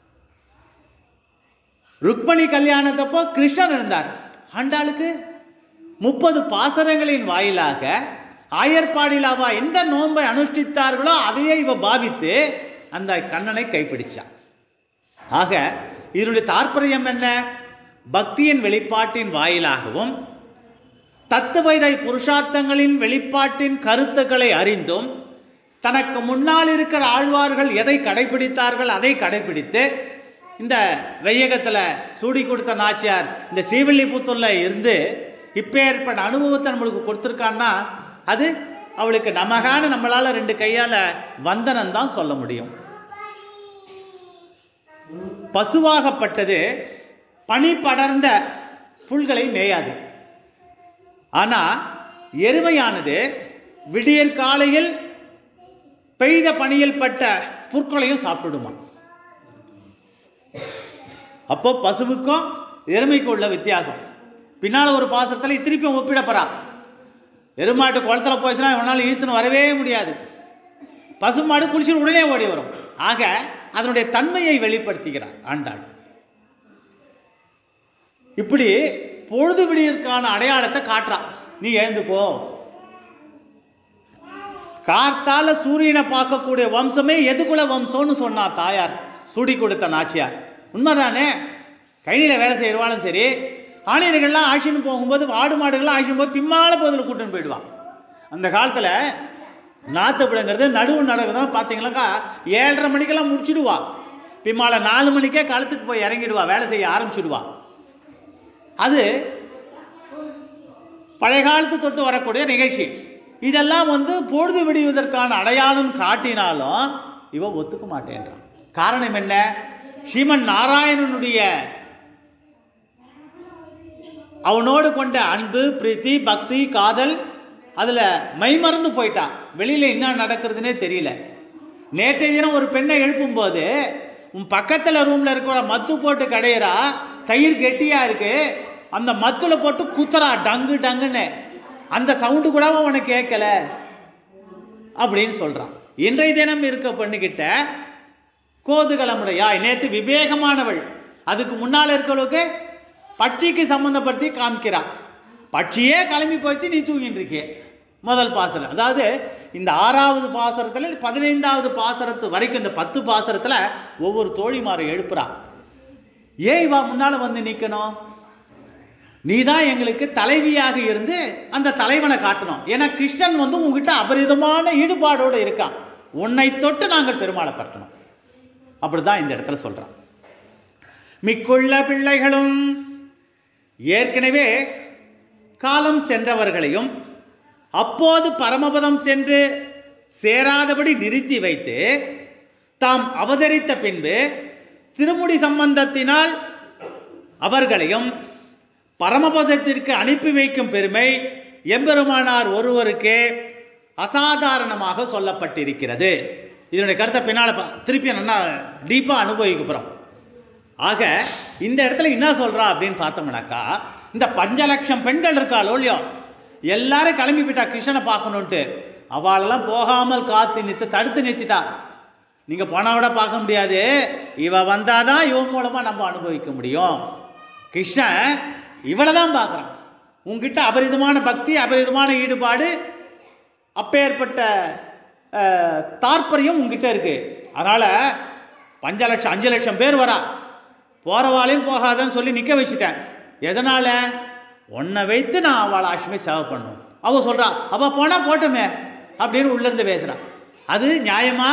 ருக்மணி கல்யாணத்தப்போ கிருஷ்ணன் இருந்தார் ஆண்டாளுக்கு முப்பது பாசரங்களின் வாயிலாக ஆயர்பாடியில் அவ எந்த நோன்பை அனுஷ்டித்தார்களோ அதையே இவ பாவித்து அந்த கண்ணனை கைப்பிடிச்சான் ஆக இதனுடைய தாற்பயம் என்ன பக்தியின் வெளிப்பாட்டின் வாயிலாகவும் தத்துவைதை புருஷார்த்தங்களின் வெளிப்பாட்டின் கருத்துக்களை அறிந்தும் தனக்கு முன்னால் இருக்கிற ஆழ்வார்கள் எதை கடைபிடித்தார்கள் அதை கடைபிடித்து இந்த வையகத்தில் சூடி கொடுத்த நாச்சியார் இந்த ஸ்ரீவில்லிபுத்தூரில் இருந்து இப்பேற்பட்ட அனுபவத்தை நம்மளுக்கு கொடுத்துருக்கான்னா அது அவளுக்கு நமகான நம்மளால் ரெண்டு கையால் வந்தனம் தான் சொல்ல முடியும் பசுவாகப்பட்டது பனி படர்ந்த புல்களை மேயாது ஆனால் எருமையானது விடியற் காலையில் பெய்த பனியில் பட்ட புற்களையும் சாப்பிட்டுடுமா அப்போ பசுவுக்கும் எருமைக்கும் உள்ள வித்தியாசம் பின்னால் ஒரு பாசத்தில் திருப்பியும் ஒப்பிடப்பறா எருமாட்டு குளத்துல போச்சுன்னா இவனால் இழுத்துன்னு வரவே முடியாது பசுமாடு குளிச்சுட்டு உடனே ஓடி வரும் ஆக அதனுடைய தன்மையை வெளிப்படுத்துகிறார் ஆண்டாள் இப்படி பொழுது விடியற்கான அடையாளத்தை காட்டுறான் நீ எழுந்துக்கோ கார்த்தால சூரியனை பார்க்கக்கூடிய வம்சமே எதுக்குள்ள வம்சம்னு சொன்னா தாயார் சுடி கொடுத்த நாச்சியார் உண்மைதானே கைனியில் வேலை செய்கிறவாலும் சரி ஆணையர்கள்லாம் ஆட்சின்னு போகும்போது ஆடு மாடுகள்லாம் ஆட்சின்னு போய் பின்னால போதில் கூட்டின்னு போயிடுவான் அந்த காலத்தில் நாத்துப்பிடங்கிறது நடுவு நடக்குதுன்னா பார்த்தீங்கன்னாக்கா ஏழரை மணிக்கெல்லாம் முடிச்சிடுவா பின்னால நாலு மணிக்கே களத்துக்கு போய் இறங்கிடுவா வேலை செய்ய ஆரம்பிச்சிடுவா அது பழைய காலத்து தொட்டு வரக்கூடிய நிகழ்ச்சி இதெல்லாம் வந்து பொழுது விடுவதற்கான அடையாளம் காட்டினாலும் இவன் ஒத்துக்க மாட்டேன்றான் காரணம் என்ன ஸ்ரீமன் நாராயணனுடைய அவனோடு கொண்ட அன்பு பிரீத்தி பக்தி காதல் அதில் மைமறந்து போயிட்டான் வெளியில் என்ன நடக்கிறதுனே தெரியல நேற்றைய தினம் ஒரு பெண்ணை எழுப்பும்போது உன் பக்கத்தில் ரூமில் இருக்கிற மத்து போட்டு கடையிறா தயிர் கெட்டியாக இருக்கு அந்த மத்துல போட்டு குத்துறா டங்கு டங்குன்னு அந்த சவுண்டு கூட உனக்கு கேட்கல அப்படின்னு சொல்கிறான் இன்றைய தினம் இருக்க பெண்ணுக்கிட்ட கோதுகலமுடையாய் நேற்று விவேகமானவள் அதுக்கு முன்னால் இருக்கிறவளுக்கு பட்சிக்கு சம்மந்தப்படுத்தி காமிக்கிறான் பட்சியே கிளம்பி போயிட்டு நீ தூங்கிட்டு இருக்கே முதல் பாசனம் அதாவது இந்த ஆறாவது பாசரத்தில் பதினைந்தாவது பாசரத்து வரைக்கும் இந்த பத்து பாசரத்தில் ஒவ்வொரு தோழிமாரை எழுப்புறான் ஏன் இவா முன்னால் வந்து நிற்கணும் நீ தான் எங்களுக்கு தலைவியாக இருந்து அந்த தலைவனை காட்டணும் ஏன்னா கிருஷ்ணன் வந்து உங்ககிட்ட அபரிதமான ஈடுபாடோடு இருக்கான் உன்னை தொட்டு நாங்கள் பெருமாளை பற்றணும் அப்படிதான் இந்த இடத்துல சொல்றான் மிக்குள்ள பிள்ளைகளும் ஏற்கனவே காலம் சென்றவர்களையும் அப்போது பரமபதம் சென்று சேராதபடி நிறுத்தி வைத்து தாம் அவதரித்த பின்பு திருமுடி சம்பந்தத்தினால் அவர்களையும் பரமபதத்திற்கு அனுப்பி வைக்கும் பெருமை எம்பெருமானார் ஒருவருக்கே அசாதாரணமாக சொல்லப்பட்டிருக்கிறது இதனுடைய கருத்தை பின்னால் பா- திருப்பி நல்லா டீப்பாக அனுபவிக்க போகிறோம் ஆக இந்த இடத்துல என்ன சொல்றா அப்படின்னு பார்த்தோம்னாக்கா இந்த பஞ்ச லட்சம் பெண்கள் இருக்காளோ இல்லையோ எல்லாரும் கிளம்பி போயிட்டா கிருஷ்ணனை பார்க்கணுன்ட்டு அவளெல்லாம் போகாமல் காத்து நிறுத்து தடுத்து நிறுத்திட்டா நீங்க போனா விட பார்க்க முடியாது இவ வந்தாதான் இவன் மூலமா நம்ம அனுபவிக்க முடியும் கிருஷ்ணன் இவளை தான் பார்க்குறான் உங்ககிட்ட அபரிதமான பக்தி அபரிதமான ஈடுபாடு அப்பேற்பட்ட அஹ், தாற்பயம் உங்ககிட்ட இருக்கு அதனால பஞ்ச லட்சம் அஞ்சு லட்சம் பேர் வரா போறவாளையும் போகாதன்னு சொல்லி நிற்க வச்சுட்டேன் எதனால உன்னை வைத்து நான் அவளை ஆஷ்மே சேவை பண்ணணும் அவ சொல்றா அவ போனா போட்டுமே அப்படின்னு உள்ளிருந்து பேசுறா அது நியாயமா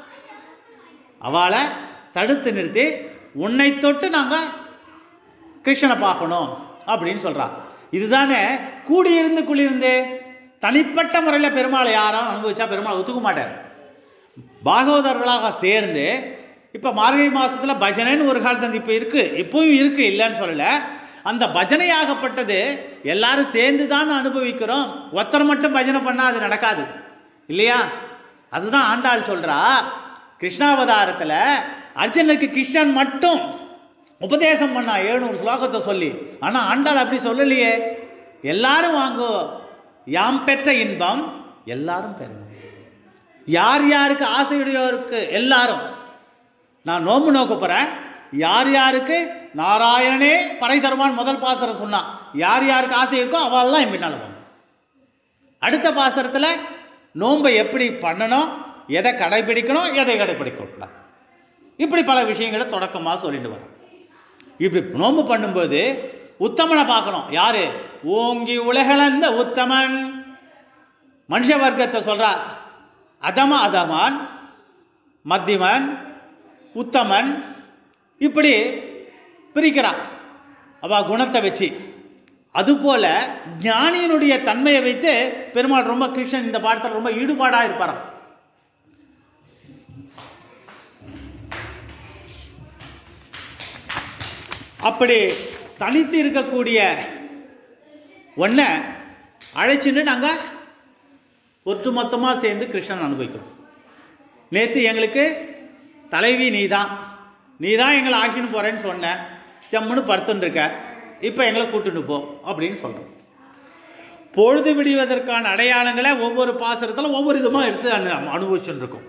அவளை தடுத்து நிறுத்தி உன்னை தொட்டு நாங்கள் கிருஷ்ணனை பார்க்கணும் அப்படின்னு சொல்றா இதுதானே கூடியிருந்து குளிர்ந்து தனிப்பட்ட முறையில் பெருமாளை யாரும் அனுபவிச்சா பெருமாளை ஒத்துக்க மாட்டார் பாகவதர்களாக சேர்ந்து இப்போ மார்கழி மாசத்துல பஜனைன்னு ஒரு காலத்து இப்போ இருக்கு இப்பவும் இருக்கு இல்லைன்னு சொல்லல அந்த பஜனையாகப்பட்டது எல்லாரும் சேர்ந்து தான் அனுபவிக்கிறோம் ஒருத்தர் மட்டும் பஜனை பண்ணால் அது நடக்காது இல்லையா அதுதான் ஆண்டாள் சொல்றா கிருஷ்ணாவதாரத்தில் அர்ஜுனுக்கு கிருஷ்ணன் மட்டும் உபதேசம் பண்ணா எழுநூறு ஸ்லோகத்தை சொல்லி ஆனால் ஆண்டாள் அப்படி சொல்லலையே எல்லாரும் வாங்கோ யாம் பெற்ற இன்பம் எல்லாரும் பெறணும் யார் யாருக்கு ஆசையுடையோருக்கு எல்லாரும் நான் நோம்பு நோக்க போகிறேன் யார் யாருக்கு நாராயணனே பறை தருவான் முதல் பாசரம் சொன்னான் யார் யாருக்கு ஆசை இருக்கோ அவெல்லாம் என் பின்னால் வாங்க அடுத்த பாசரத்தில் நோன்பை எப்படி பண்ணணும் எதை கடைபிடிக்கணும் எதை கடைபிடிக்கக்கூடாது இப்படி பல விஷயங்களை தொடக்கமாக சொல்லிட்டு வரேன் இப்படி நோன்பு பண்ணும்போது உத்தமனை பார்க்கணும் யாரு ஓங்கி உலகளந்த உத்தமன் மனுஷ வர்க்கத்தை சொல்றா அதம அதமான் மத்தியமன் உத்தமன் இப்படி பிரிக்கிறான் அவ குணத்தை வச்சு அதுபோல ஞானியினுடைய தன்மையை வைத்து பெருமாள் ரொம்ப கிருஷ்ணன் இந்த பாடத்தில் ரொம்ப ஈடுபாடாக இருப்பாராம் அப்படி தனித்து இருக்கக்கூடிய ஒன்றை அழைச்சிட்டு நாங்கள் ஒட்டு மொத்தமாக சேர்ந்து கிருஷ்ணன் அனுபவிக்கிறோம் நேற்று எங்களுக்கு தலைவி நீ தான் நீ தான் எங்களை ஆக்ஷன் போகிறேன்னு சொன்ன ஜம்முன்னு படுத்துன்னு இருக்க இப்போ எங்களை கூட்டுன்னு போ அப்படின்னு சொல்கிறோம் பொழுது விடிவதற்கான அடையாளங்களை ஒவ்வொரு பாசுரத்தில் ஒவ்வொரு விதமாக எடுத்து அனு அனுபவிச்சுட்டு இருக்கோம்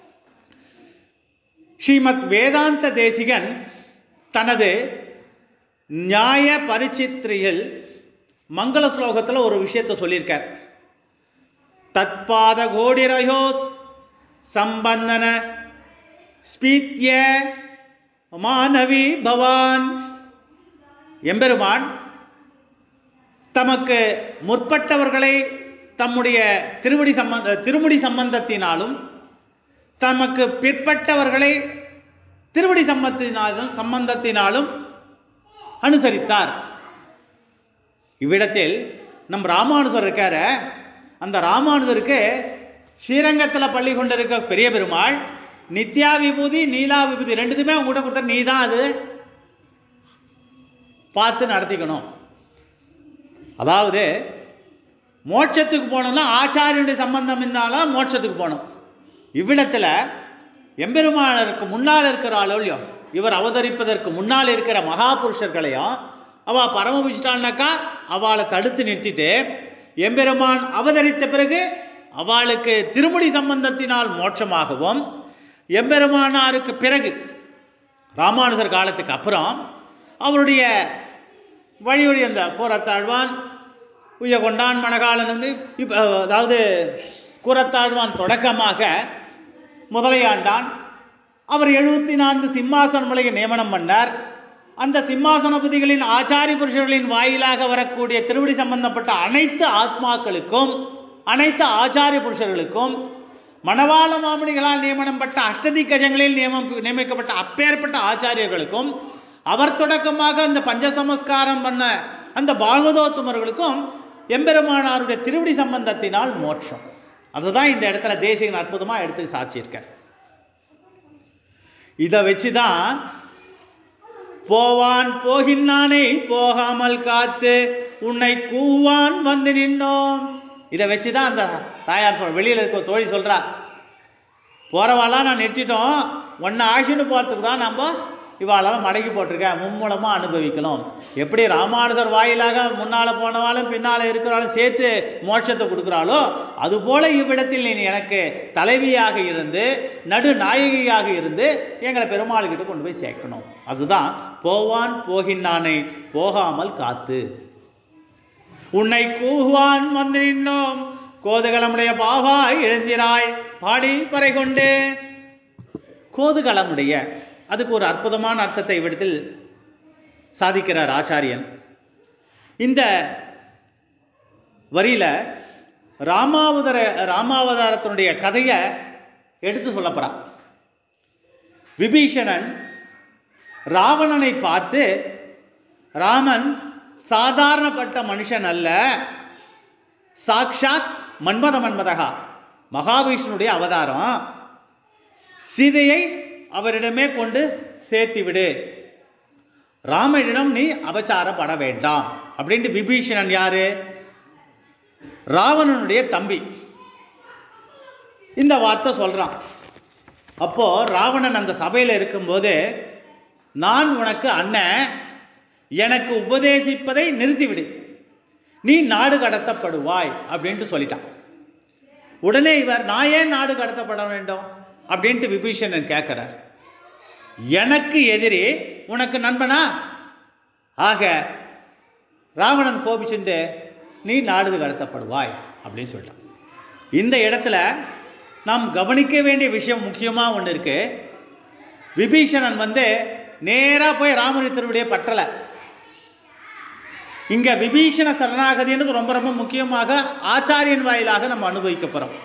ஸ்ரீமத் வேதாந்த தேசிகன் தனது நியாய பரிச்சித்திரியில் மங்கள ஸ்லோகத்தில் ஒரு விஷயத்தை சொல்லியிருக்கார் தத்பாத கோடிரயோஸ் சம்பந்தன ஸ்பீத்ய மானவி பவான் எம்பெருமான் தமக்கு முற்பட்டவர்களை தம்முடைய திருவடி சம்பந்த திருமுடி சம்பந்தத்தினாலும் தமக்கு பிற்பட்டவர்களை திருவடி சம்பத்தினாலும் சம்பந்தத்தினாலும் அனுசரித்தார் இவ்விடத்தில் நம் ராமானுஜர் இருக்கார அந்த ராமானுஜருக்கு ஸ்ரீரங்கத்தில் பள்ளி கொண்டிருக்க பெரிய பெருமாள் நித்யா விபூதி நீலா விபூதி ரெண்டுத்துமே உங்கள்கிட்ட கொடுத்தா நீ தான் அது பார்த்து நடத்திக்கணும் அதாவது மோட்சத்துக்கு போனோம்னா ஆச்சாரியனுடைய சம்பந்தம் இருந்தாலும் மோட்சத்துக்கு போகணும் இவ்விடத்தில் எம்பெருமானருக்கு முன்னால் இருக்கிற ஆளோலையும் இவர் அவதரிப்பதற்கு முன்னால் இருக்கிற மகாபுருஷர்களையும் அவள் பரமபிச்சிட்டான்னாக்கா அவளை தடுத்து நிறுத்திட்டு எம்பெருமான் அவதரித்த பிறகு அவளுக்கு திருமுடி சம்பந்தத்தினால் மோட்சமாகவும் எம்பெருமானாருக்கு பிறகு ராமானுஜர் காலத்துக்கு அப்புறம் அவருடைய வழி வழி அந்த கூரத்தாழ்வான் உய்ய கொண்டான் மணகாலன் வந்து இப்போ அதாவது கூரத்தாழ்வான் தொடக்கமாக முதலையாண்டான் அவர் எழுபத்தி நான்கு சிம்மாசனமலையை நியமனம் பண்ணார் அந்த சிம்மாசனபதிகளின் ஆச்சாரி புருஷர்களின் வாயிலாக வரக்கூடிய திருவடி சம்பந்தப்பட்ட அனைத்து ஆத்மாக்களுக்கும் அனைத்து ஆச்சாரிய புருஷர்களுக்கும் மணவாள மாமணிகளால் நியமனம் பட்ட அஷ்டதி கஜங்களில் நியமம் நியமிக்கப்பட்ட அப்பேற்பட்ட ஆச்சாரியர்களுக்கும் அவர் தொடக்கமாக அந்த பஞ்சசமஸ்காரம் பண்ண அந்த பாகவதோத்தமர்களுக்கும் எம்பெருமானாருடைய திருவடி சம்பந்தத்தினால் மோட்சம் அதுதான் இந்த இடத்துல தேசிகன் அற்புதமாக எடுத்து சாட்சியிருக்கார் இதை வச்சு தான் போவான் போகின்றானே போகாமல் காத்து உன்னை கூவான் வந்து நின்னோம் இதை வச்சு தான் அந்த தாயார் சொல் வெளியில் இருக்க தோழி சொல்கிறா போகிறவாளாம் நான் நிறுத்திட்டோம் ஒன்று ஆஷின்னு போகிறதுக்கு தான் நம்ம இவாளெல்லாம் மடக்கி போட்டிருக்கேன் மும்மூலமாக அனுபவிக்கணும் எப்படி ராமானுஜர் வாயிலாக முன்னால் போனவாளும் பின்னால் இருக்கிறாலும் சேர்த்து மோட்சத்தை கொடுக்குறாளோ அதுபோல இவ்விடத்தில் நீ எனக்கு தலைவியாக இருந்து நடு நாயகியாக இருந்து எங்களை பெருமாள்கிட்ட கொண்டு போய் சேர்க்கணும் அதுதான் போவான் போகின்றானை போகாமல் காத்து உன்னை கூகுவான் வந்து நின்னோம் கோதுகளமுடைய பாவாய் எழுந்திராய் பாடி பறை கொண்டு கோதுகளமுடைய அதுக்கு ஒரு அற்புதமான அர்த்தத்தை இவ்விடத்தில் சாதிக்கிறார் ஆச்சாரியன் இந்த வரியில் ராமாவதார ராமாவதாரத்தினுடைய கதையை எடுத்து சொல்லப்படுறான் விபீஷணன் ராவணனை பார்த்து ராமன் சாதாரணப்பட்ட மனுஷன் அல்ல சாக்ஷாத் மன்மத மன்மதகா மகாவிஷ்ணுடைய அவதாரம் சீதையை அவரிடமே கொண்டு சேர்த்து விடு ராமனிடம் நீ அபச்சாரப்பட வேண்டாம் அப்படின்ட்டு விபீஷணன் யாரு ராவணனுடைய தம்பி இந்த வார்த்தை சொல்றான் அப்போ ராவணன் அந்த சபையில் இருக்கும்போது நான் உனக்கு அண்ணன் எனக்கு உபதேசிப்பதை நிறுத்திவிடு நீ நாடு கடத்தப்படுவாய் அப்படின்ட்டு சொல்லிட்டான் உடனே இவர் நான் ஏன் நாடு கடத்தப்பட வேண்டும் அப்படின்ட்டு விபீஷணன் கேட்குறார் எனக்கு எதிரி உனக்கு நண்பனா ஆக ராவணன் கோபிச்சுண்டு நீ நாடு கடத்தப்படுவாய் அப்படின்னு சொல்லிட்டான் இந்த இடத்துல நாம் கவனிக்க வேண்டிய விஷயம் முக்கியமாக ஒன்று இருக்கு விபீஷணன் வந்து நேராக போய் ராமனுடைய திருவிடைய பற்றலை இங்க விபீஷண சரணாகதின்றது ரொம்ப ரொம்ப முக்கியமாக ஆச்சாரியன் வாயிலாக நம்ம அனுபவிக்க போறோம்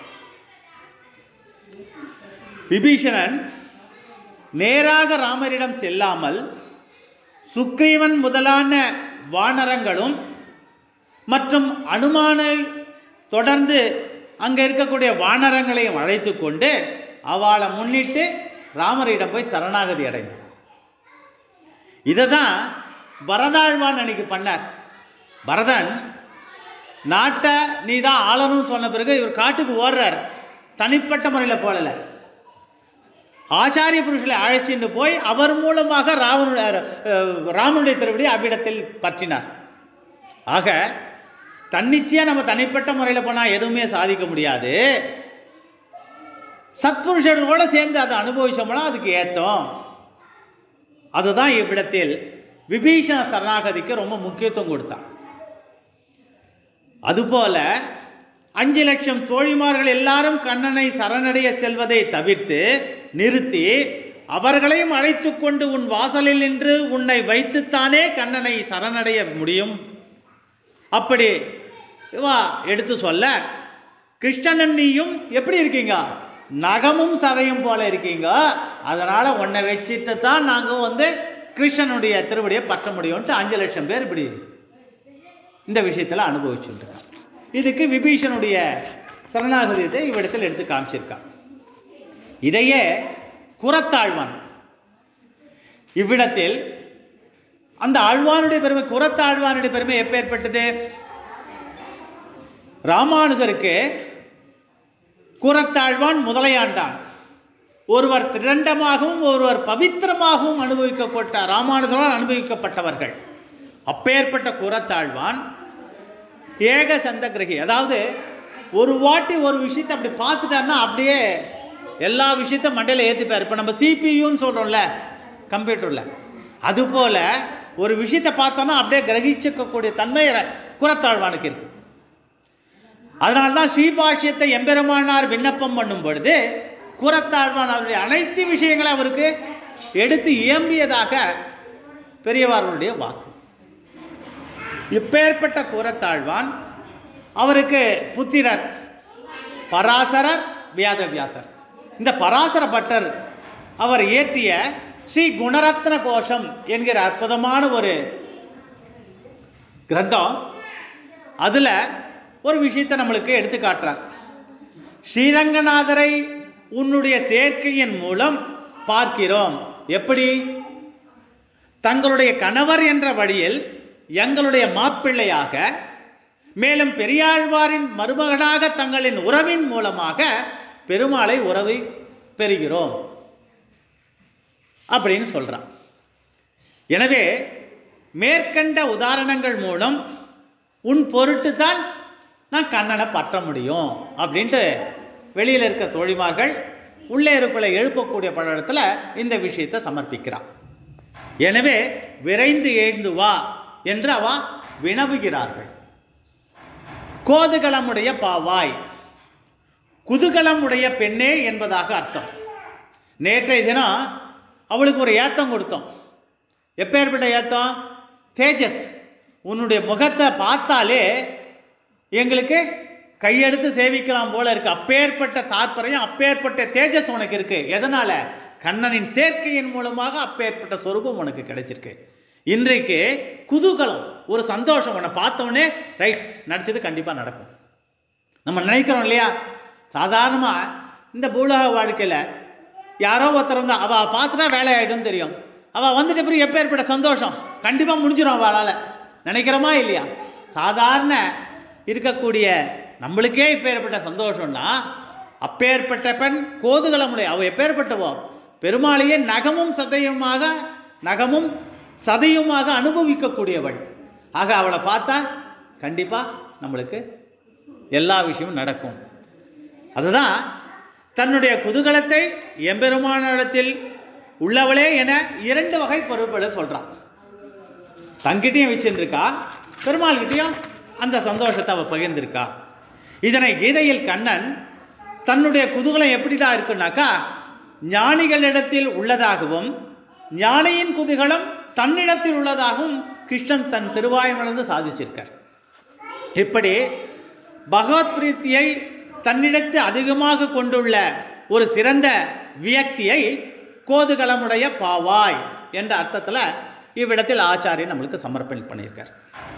விபீஷணன் நேராக ராமரிடம் செல்லாமல் சுக்ரீவன் முதலான வானரங்களும் மற்றும் அனுமானை தொடர்ந்து அங்கே இருக்கக்கூடிய வானரங்களையும் அழைத்து கொண்டு அவளை முன்னிட்டு ராமரிடம் போய் சரணாகதி அடைந்தான் இதை தான் பரதாழ்வான் அன்னைக்கு பண்ணார் பரதன் நாட்டை நீ தான் ஆளணும்னு சொன்ன பிறகு இவர் காட்டுக்கு ஓடுறார் தனிப்பட்ட முறையில் போகல ஆச்சாரிய புருஷனை அழைச்சிட்டு போய் அவர் மூலமாக ராவனுடைய அஹ், ராமனுடைய திருவடி அவ்விடத்தில் பற்றினார் ஆக தன்னிச்சையாக நம்ம தனிப்பட்ட முறையில் போனால் எதுவுமே சாதிக்க முடியாது சத்புருஷர்களோட சேர்ந்து அதை அனுபவிச்சோம்னா அதுக்கு ஏத்தம் அதுதான் இவ்விடத்தில் விபீஷண சரணாகதிக்கு ரொம்ப முக்கியத்துவம் கொடுத்தான் அதுபோல அஞ்சு லட்சம் தோழிமார்கள் எல்லாரும் கண்ணனை சரணடைய செல்வதை தவிர்த்து நிறுத்தி அவர்களையும் அழைத்து கொண்டு உன் வாசலில் நின்று உன்னை வைத்துத்தானே கண்ணனை சரணடைய முடியும் அப்படி வா எடுத்து சொல்ல கிருஷ்ணன் நீயும் எப்படி இருக்கீங்க நகமும் சதையும் போல இருக்கீங்க அதனால் உன்னை வச்சுட்டு தான் நாங்கள் வந்து கிருஷ்ணனுடைய திருவடியை பற்ற முடியும்ட்டு அஞ்சு லட்சம் பேர் இப்படி இந்த விஷயத்தில் அனுபவிச்சுருக்கான் இதுக்கு விபீஷனுடைய சரணாகதியத்தை இவ்விடத்தில் எடுத்து காமிச்சிருக்கான் இதையே குரத்தாழ்வான் இவ்விடத்தில் அந்த ஆழ்வானுடைய பெருமை குரத்தாழ்வானுடைய பெருமை எப்பேற்பட்டது ராமானுஜருக்கு குரத்தாழ்வான் முதலையாண்டான் ஒருவர் திரண்டமாகவும் ஒருவர் பவித்திரமாகவும் அனுபவிக்கப்பட்ட ராமானுஜரால் அனுபவிக்கப்பட்டவர்கள் அப்பேற்பட்ட குரத்தாழ்வான் ஏக சந்தகிரகி அதாவது ஒரு வாட்டி ஒரு விஷயத்தை அப்படி பார்த்துட்டாருன்னா அப்படியே எல்லா விஷயத்தையும் மண்டையில் ஏற்றிப்பார் இப்போ நம்ம சிபியூன்னு சொல்கிறோம்ல கம்ப்யூட்டரில் அதுபோல் ஒரு விஷயத்தை பார்த்தோன்னா அப்படியே கிரகிச்சிக்கக்கூடிய தன்மை ர- குரத்தாழ்வானுக்கு இருக்கு அதனால தான் ஸ்ரீபாஷ்யத்தை எம்பெருமானார் விண்ணப்பம் பண்ணும் பொழுது குரத்தாழ்வான் அவருடைய அனைத்து விஷயங்களை அவருக்கு எடுத்து இயம்பியதாக பெரியவார்களுடைய வாக்கு இப்பேற்பட்ட கூரத்தாழ்வான் அவருக்கு புத்திரர் பராசரர் வியாதவியாசர் இந்த பராசர பட்டர் அவர் இயற்றிய ஸ்ரீ குணரத்ன கோஷம் என்கிற அற்புதமான ஒரு கிரந்தம் அதில் ஒரு விஷயத்தை நம்மளுக்கு எடுத்து காட்டுறார் ஸ்ரீரங்கநாதரை உன்னுடைய சேர்க்கையின் மூலம் பார்க்கிறோம் எப்படி தங்களுடைய கணவர் என்ற வழியில் எங்களுடைய மாப்பிள்ளையாக மேலும் பெரியாழ்வாரின் மருமகனாக தங்களின் உறவின் மூலமாக பெருமாளை உறவை பெறுகிறோம் அப்படின்னு சொல்றான் எனவே மேற்கண்ட உதாரணங்கள் மூலம் உன் பொருட்டு தான் நான் கண்ணனை பற்ற முடியும் அப்படின்ட்டு வெளியில் இருக்க தோழிமார்கள் உள்ளே இருப்பலை எழுப்பக்கூடிய படத்தில் இந்த விஷயத்தை சமர்ப்பிக்கிறான் எனவே விரைந்து எழுந்து வா என்று அவ வினவுகிறார்கள் கோதுகளமுடைய பாவாய் குதூகலமுடைய பெண்ணே என்பதாக அர்த்தம் நேற்றைய தினம் அவளுக்கு ஒரு ஏத்தம் கொடுத்தோம் எப்பேற்பட்ட ஏத்தம் தேஜஸ் உன்னுடைய முகத்தை பார்த்தாலே எங்களுக்கு கையெடுத்து சேவிக்கலாம் போல இருக்கு அப்பேற்பட்ட தாற்பயம் அப்பேற்பட்ட தேஜஸ் உனக்கு இருக்கு எதனால கண்ணனின் சேர்க்கையின் மூலமாக அப்பேற்பட்ட சொரூபம் உனக்கு கிடைச்சிருக்கு இன்றைக்கு குதூகலம் ஒரு சந்தோஷம் உன்னை பார்த்தோன்னே ரைட் நடிச்சது கண்டிப்பாக நடக்கும் நம்ம நினைக்கிறோம் இல்லையா சாதாரணமாக இந்த பூலோக வாழ்க்கையில் யாரோ ஒருத்தர் வந்து அவள் பார்த்துட்டா வேலை ஆகிடும் தெரியும் அவள் வந்துட்ட பிறகு எப்பேற்பட்ட சந்தோஷம் கண்டிப்பாக முடிஞ்சிடும் அவளால் நினைக்கிறோமா இல்லையா சாதாரண இருக்கக்கூடிய நம்மளுக்கே இப்பேற்பட்ட சந்தோஷம்னா அப்பேற்பட்ட பெண் கோதுகலமுடைய அவள் எப்பேற்பட்டவோ பெருமாளையே நகமும் சதையுமாக நகமும் சதையுமாக அனுபவிக்கக்கூடியவள் ஆக அவளை பார்த்தா கண்டிப்பாக நம்மளுக்கு எல்லா விஷயமும் நடக்கும் அதுதான் தன்னுடைய குதூகலத்தை எம்பெருமானிடத்தில் உள்ளவளே என இரண்டு வகை பொருட்களை சொல்கிறான் தங்கிட்டையும் வச்சுருக்கா பெருமாள்கிட்டையும் அந்த சந்தோஷத்தை அவள் பகிர்ந்திருக்கா இதனை கீதையில் கண்ணன் தன்னுடைய குதூகலம் எப்படிதான் இருக்குன்னாக்கா ஞானிகளிடத்தில் உள்ளதாகவும் ஞானியின் குதூகலம் தன்னிடத்தில் உள்ளதாகவும் கிருஷ்ணன் தன் திருவாயுணர்ந்து சாதிச்சிருக்கார் இப்படி பகவத் பிரீத்தியை தன்னிடத்து அதிகமாக கொண்டுள்ள ஒரு சிறந்த வியக்தியை கோதுகலமுடைய பாவாய் என்ற அர்த்தத்தில் இவ்விடத்தில் ஆச்சாரியன் நம்மளுக்கு சமர்ப்பணம் பண்ணியிருக்கார்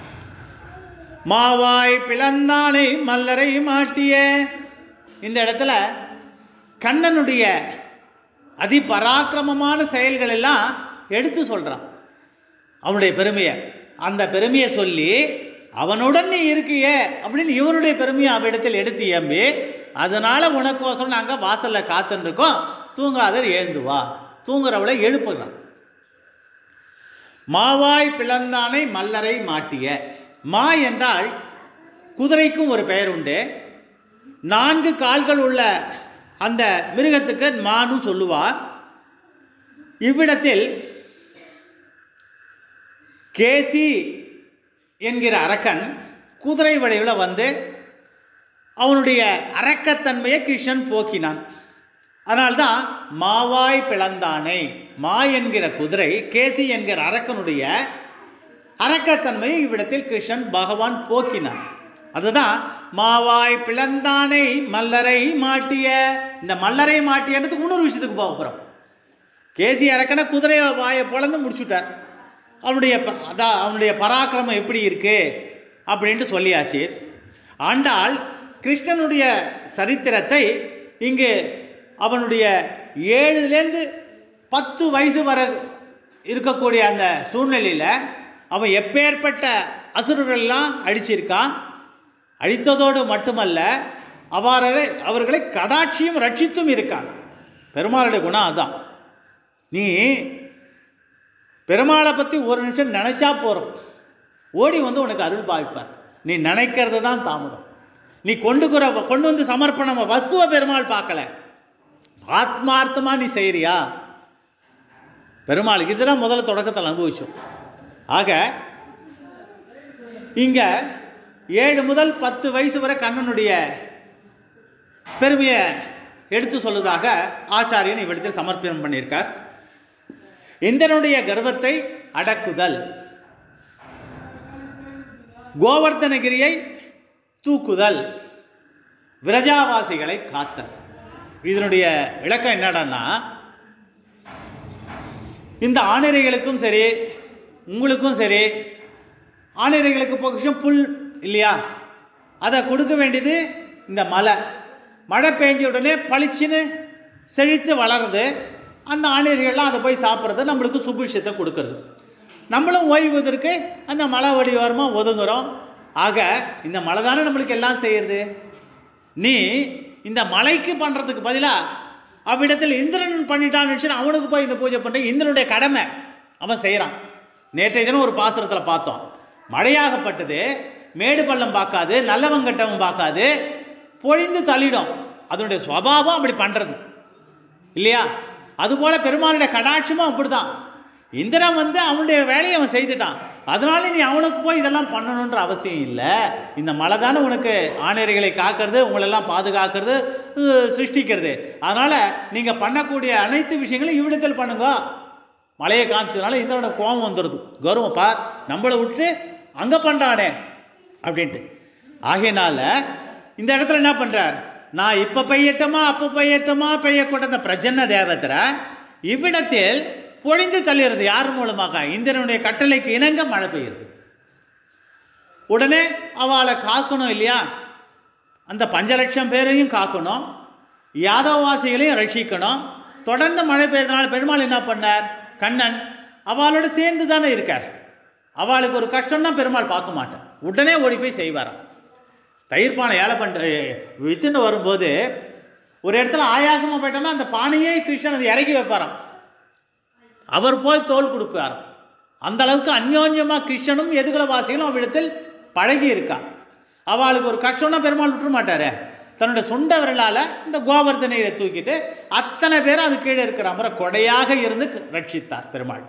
மாவாய் பிளந்தானை மல்லரை மாட்டிய இந்த இடத்துல கண்ணனுடைய அதிபராக்கிரமமான செயல்கள் எல்லாம் எடுத்து சொல்கிறான் அவனுடைய பெருமையை அந்த பெருமையை சொல்லி அவனுடன் நீ இருக்கியே அப்படின்னு இவனுடைய பெருமையை அவ்விடத்தில் எடுத்து எம்பி அதனால உனக்கோசரம் நாங்கள் வாசல்ல காத்துன்னு இருக்கோம் தூங்காதர் எழுந்து வா தூங்குறவளை எழுப்புகிறான் மாவாய் பிளந்தானை மல்லரை மாட்டிய மா என்றால் குதிரைக்கும் ஒரு பெயர் உண்டு நான்கு கால்கள் உள்ள அந்த மிருகத்துக்கு மானு சொல்லுவா இவ்விடத்தில் கேசி என்கிற அரக்கன் குதிரை வடிவில் வந்து அவனுடைய அரக்கத்தன்மையை கிருஷ்ணன் போக்கினான் அதனால்தான் மாவாய் பிளந்தானை மா என்கிற குதிரை கேசி என்கிற அரக்கனுடைய அரக்கத்தன்மையை இவ்விடத்தில் கிருஷ்ணன் பகவான் போக்கினான் அதுதான் மாவாய் பிளந்தானை மல்லரை மாட்டிய இந்த மல்லரை மாட்டியன்றதுக்கு இன்னொரு விஷயத்துக்கு போக போகிறோம் கேசி அரக்கனை குதிரை வாயை பிளந்து முடிச்சுட்டார் அவனுடைய ப- அதான் அவனுடைய பராக்கிரமம் எப்படி இருக்கு அப்படின்ட்டு சொல்லியாச்சு ஆண்டாள் கிருஷ்ணனுடைய சரித்திரத்தை இங்கு அவனுடைய ஏழுலேருந்து பத்து வயசு வரை இருக்கக்கூடிய அந்த சூழ்நிலையில் அவன் எப்பேற்பட்ட அசுரர்களெல்லாம் அழிச்சிருக்கான் அழித்ததோடு மட்டுமல்ல அவர்களை அவர்களை கடாட்சியும் ரட்சித்தும் இருக்கான் பெருமாளுடைய குணம் அதான் நீ பெருமாளை பற்றி ஒரு நிமிஷம் நினச்சா போகிறோம் ஓடி வந்து உனக்கு அருள் பாவிப்பார் நீ நினைக்கிறது தான் தாமதம் நீ கொண்டு குற கொண்டு வந்து சமர்ப்பணம் வஸ்துவ பெருமாள் பார்க்கல ஆத்மார்த்தமாக நீ செய்கிறியா பெருமாளுக்கு இதுதான் முதல்ல தொடக்கத்தில் அனுபவிச்சோம் ஆக இங்கே ஏழு முதல் பத்து வயசு வரை கண்ணனுடைய பெருமையை எடுத்து சொல்லுவதாக ஆச்சாரியன் இவ்விடத்தில் சமர்ப்பணம் பண்ணியிருக்கார் இந்திரனுடைய கர்வத்தை அடக்குதல் கோவர்த்தனகிரியை தூக்குதல் விரஜாவாசிகளை காத்தல் இதனுடைய விளக்கம் என்னடான்னா இந்த ஆணிரைகளுக்கும் சரி உங்களுக்கும் சரி ஆணிரைகளுக்கு பொக்கிஷம் புல் இல்லையா அதை கொடுக்க வேண்டியது இந்த மலை மழை பெஞ்ச உடனே பளிச்சுன்னு செழித்து வளருது அந்த ஆணிரைகள்லாம் அதை போய் சாப்பிட்றது நம்மளுக்கு சுபிட்சத்தை கொடுக்கறது நம்மளும் ஓய்வதற்கு அந்த மலை வடிவாரமாக ஒதுங்குறோம் ஆக இந்த மலை தானே நம்மளுக்கு எல்லாம் செய்யறது நீ இந்த மலைக்கு பண்ணுறதுக்கு பதிலாக அவ்விடத்தில் இந்திரன் பண்ணிட்டான்னு நினச்சி அவனுக்கு போய் இந்த பூஜை பண்ணுற இந்திரனுடைய கடமை அவன் செய்கிறான் நேற்றைய தினம் ஒரு பாசுரத்தில் பார்த்தோம் மழையாகப்பட்டது மேடு பள்ளம் பார்க்காது நல்லவன் கெட்டவன் பார்க்காது பொழிந்து தள்ளிடும் அதனுடைய சுவாவம் அப்படி பண்ணுறது இல்லையா அதுபோல பெருமாளுடைய கடாட்சமும் அப்படிதான் இந்திரன் வந்து அவனுடைய வேலையை அவன் செய்துட்டான் அதனால நீ அவனுக்கு போய் இதெல்லாம் பண்ணணுன்ற அவசியம் இல்லை இந்த மலை தானே உனக்கு ஆணையர்களை காக்கிறது உங்களெல்லாம் பாதுகாக்கிறது அஹ், சிருஷ்டிக்கிறது அதனால் நீங்கள் பண்ணக்கூடிய அனைத்து விஷயங்களையும் இவ்விடத்தில் பண்ணுங்க மலையை காமிச்சதுனால இந்திரனோட கோபம் வந்துடுது கௌரவம் பார் நம்மளை விட்டு அங்கே பண்ணுறானே அப்படின்ட்டு ஆகையினால இந்த இடத்துல என்ன பண்ணுறார் நான் இப்போ பெய்யட்டுமா அப்போ பெய்யட்டுமா பெய்யக்கூட இந்த பிரஜன்ன தேவத்தரை இவ்விடத்தில் பொழிந்து தள்ளுகிறது யார் மூலமாக இந்திரனுடைய கட்டளைக்கு இணங்க மழை பெய்யுறது உடனே அவளை காக்கணும் இல்லையா அந்த பஞ்ச லட்சம் பேரையும் காக்கணும் யாதவவாசிகளையும் ரட்சிக்கணும் தொடர்ந்து மழை பெய்யறதுனால பெருமாள் என்ன பண்ணார் கண்ணன் அவளோட சேர்ந்து தானே இருக்கார் அவளுக்கு ஒரு கஷ்டம்னா பெருமாள் பார்க்க மாட்டார் உடனே ஓடி போய் செய்வாராம் தயிர் பானை ஏழை பண்ண வித்துன்னு வரும்போது ஒரு இடத்துல ஆயாசமாக போயிட்டோம்னா அந்த பானையே கிருஷ்ணன் அதை இறக்கி வைப்பாராம் அவர் போய் தோல் கொடுப்பாராம் அந்த அளவுக்கு அந்யோன்யமாக கிருஷ்ணனும் எதுகுல வாசிகளும் அவ்விடத்தில் பழகி இருக்கா அவளுக்கு ஒரு கஷ்டம்னா பெருமாள் விட்டுற மாட்டாரே தன்னுடைய சுண்ட விரலால் இந்த கோவர்தனையை தூக்கிட்டு அத்தனை பேரும் அது கீழே இருக்கிற மாதிரி கொடையாக இருந்து ரட்சித்தார் பெருமாள்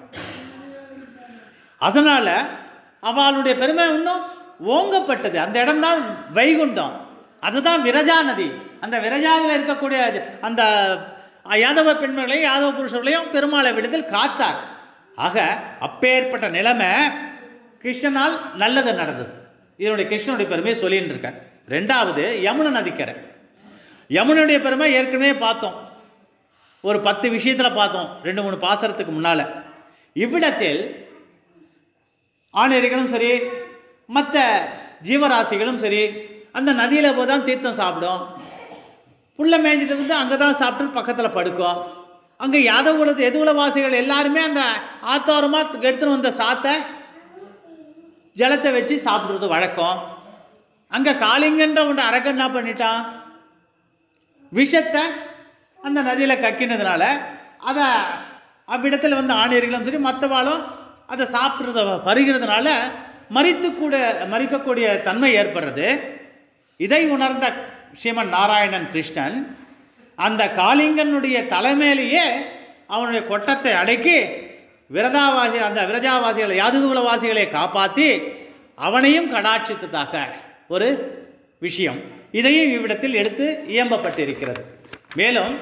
அதனால அவளுடைய பெருமை இன்னும் ஓங்கப்பட்டது அந்த இடம்தான் வைகுண்டம் அதுதான் விரஜா நதி அந்த விரஜாவில் இருக்கக்கூடிய அந்த யாதவ பெண்மர்களையும் யாதவ புருஷர்களையும் பெருமாளை விடத்தில் காத்தார் ஆக அப்பேற்பட்ட நிலைமை கிருஷ்ணனால் நல்லது நடந்தது இதனுடைய கிருஷ்ணனுடைய பெருமையை சொல்லின்னு இருக்கார் ரெண்டாவது யமுனை நதிக்கரை யமுனுடைய பெருமை ஏற்கனவே பார்த்தோம் ஒரு பத்து விஷயத்தில் பார்த்தோம் ரெண்டு மூணு பாசரத்துக்கு முன்னால் இவ்விடத்தில் ஆணிரைகளும் சரி மற்ற ஜீவராசிகளும் சரி அந்த நதியில் போய் தான் தீர்த்தம் சாப்பிடும் புள்ள மேய்ஞ்சிட்டு வந்து அங்கே தான் சாப்பிட்டு பக்கத்தில் படுக்கும் அங்கே யாதவ குலத்து எதுகுல வாசிகள் எல்லாருமே அந்த ஆத்தோரமாக எடுத்துன்னு வந்த சாத்தை ஜலத்தை வச்சு சாப்பிட்றது வழக்கம் அங்கே காளிங்கன்ற ஒன்று அரக்கன் என்ன பண்ணிட்டான் விஷத்தை அந்த நதியில் கக்கினதுனால அதை அவ்விடத்தில் வந்து ஆணியர்களும் சரி மற்றவாளும் அதை சாப்பிட்றத பருகிறதுனால மறித்து கூட மறிக்கக்கூடிய தன்மை ஏற்படுறது இதை உணர்ந்த ஸ்ரீமன் நாராயணன் கிருஷ்ணன் அந்த காளிங்கனுடைய தலைமையிலேயே அவனுடைய கொட்டத்தை அடக்கி விரதாவாசி அந்த விரஜாவாசிகளை யாதுகுலவாசிகளை காப்பாற்றி அவனையும் கடாட்சித்ததாக ஒரு விஷயம் இதையும் இவ்விடத்தில் எடுத்து இயம்பப்பட்டிருக்கிறது மேலும்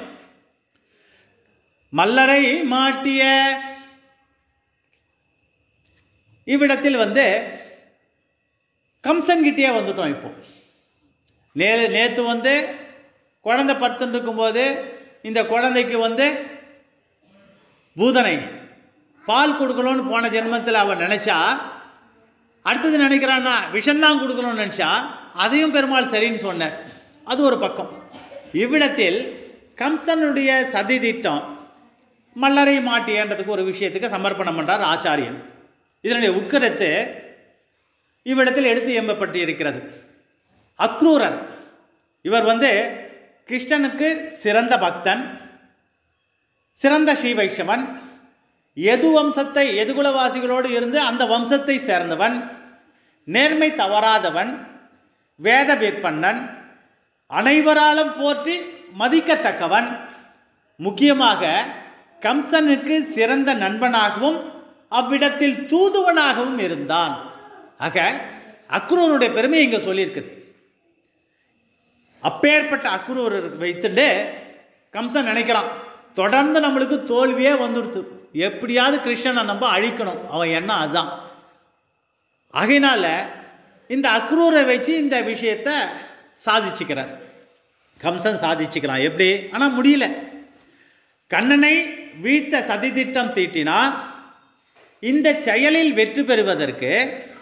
மல்லரை மாட்டிய இவ்விடத்தில் வந்து கம்சன்கிட்டயே வந்துட்டோம் இப்போ நே நேற்று வந்து குழந்தை படுத்துட்டு இருக்கும்போது இந்த குழந்தைக்கு வந்து பூதனை பால் கொடுக்கணும்னு போன ஜென்மத்தில் அவன் நினச்சா அடுத்தது நினைக்கிறான்னா விஷந்தான் கொடுக்கணும்னு நினச்சா அதையும் பெருமாள் சரின்னு சொன்னார் அது ஒரு பக்கம் இவ்விடத்தில் கம்சனுடைய சதி திட்டம் மல்லரை மாட்டியன்றதுக்கு ஒரு விஷயத்துக்கு சமர்ப்பணம் பண்ணுறார் ஆச்சாரியன் இதனுடைய உட்கருத்து இவ்விடத்தில் எடுத்து எம்பப்பட்டு இருக்கிறது அக்ரூரர் இவர் வந்து கிருஷ்ணனுக்கு சிறந்த பக்தன் சிறந்த ஸ்ரீ வைஷ்ணவன் எது வம்சத்தை எதுகுலவாசிகளோடு இருந்து அந்த வம்சத்தை சேர்ந்தவன் நேர்மை தவறாதவன் வேத விற்பன்னன் அனைவராலும் போற்றி மதிக்கத்தக்கவன் முக்கியமாக கம்சனுக்கு சிறந்த நண்பனாகவும் அவ்விடத்தில் தூதுவனாகவும் இருந்தான் ஆக அக்ரூருடைய பெருமை இங்கே சொல்லியிருக்குது அப்பேற்பட்ட அக்ரூர் வைத்துட்டு கம்சன் நினைக்கிறான் தொடர்ந்து நம்மளுக்கு தோல்வியே வந்துடுது எப்படியாவது கிருஷ்ணனை நம்ம அழிக்கணும் அவன் எண்ணம் அதுதான் ஆகையினால இந்த அக்ரூரை வச்சு இந்த விஷயத்தை சாதிச்சுக்கிறார் கம்சன் சாதிச்சுக்கிறான் எப்படி ஆனால் முடியல கண்ணனை வீழ்த்த சதித்திட்டம் தீட்டினா இந்த செயலில் வெற்றி பெறுவதற்கு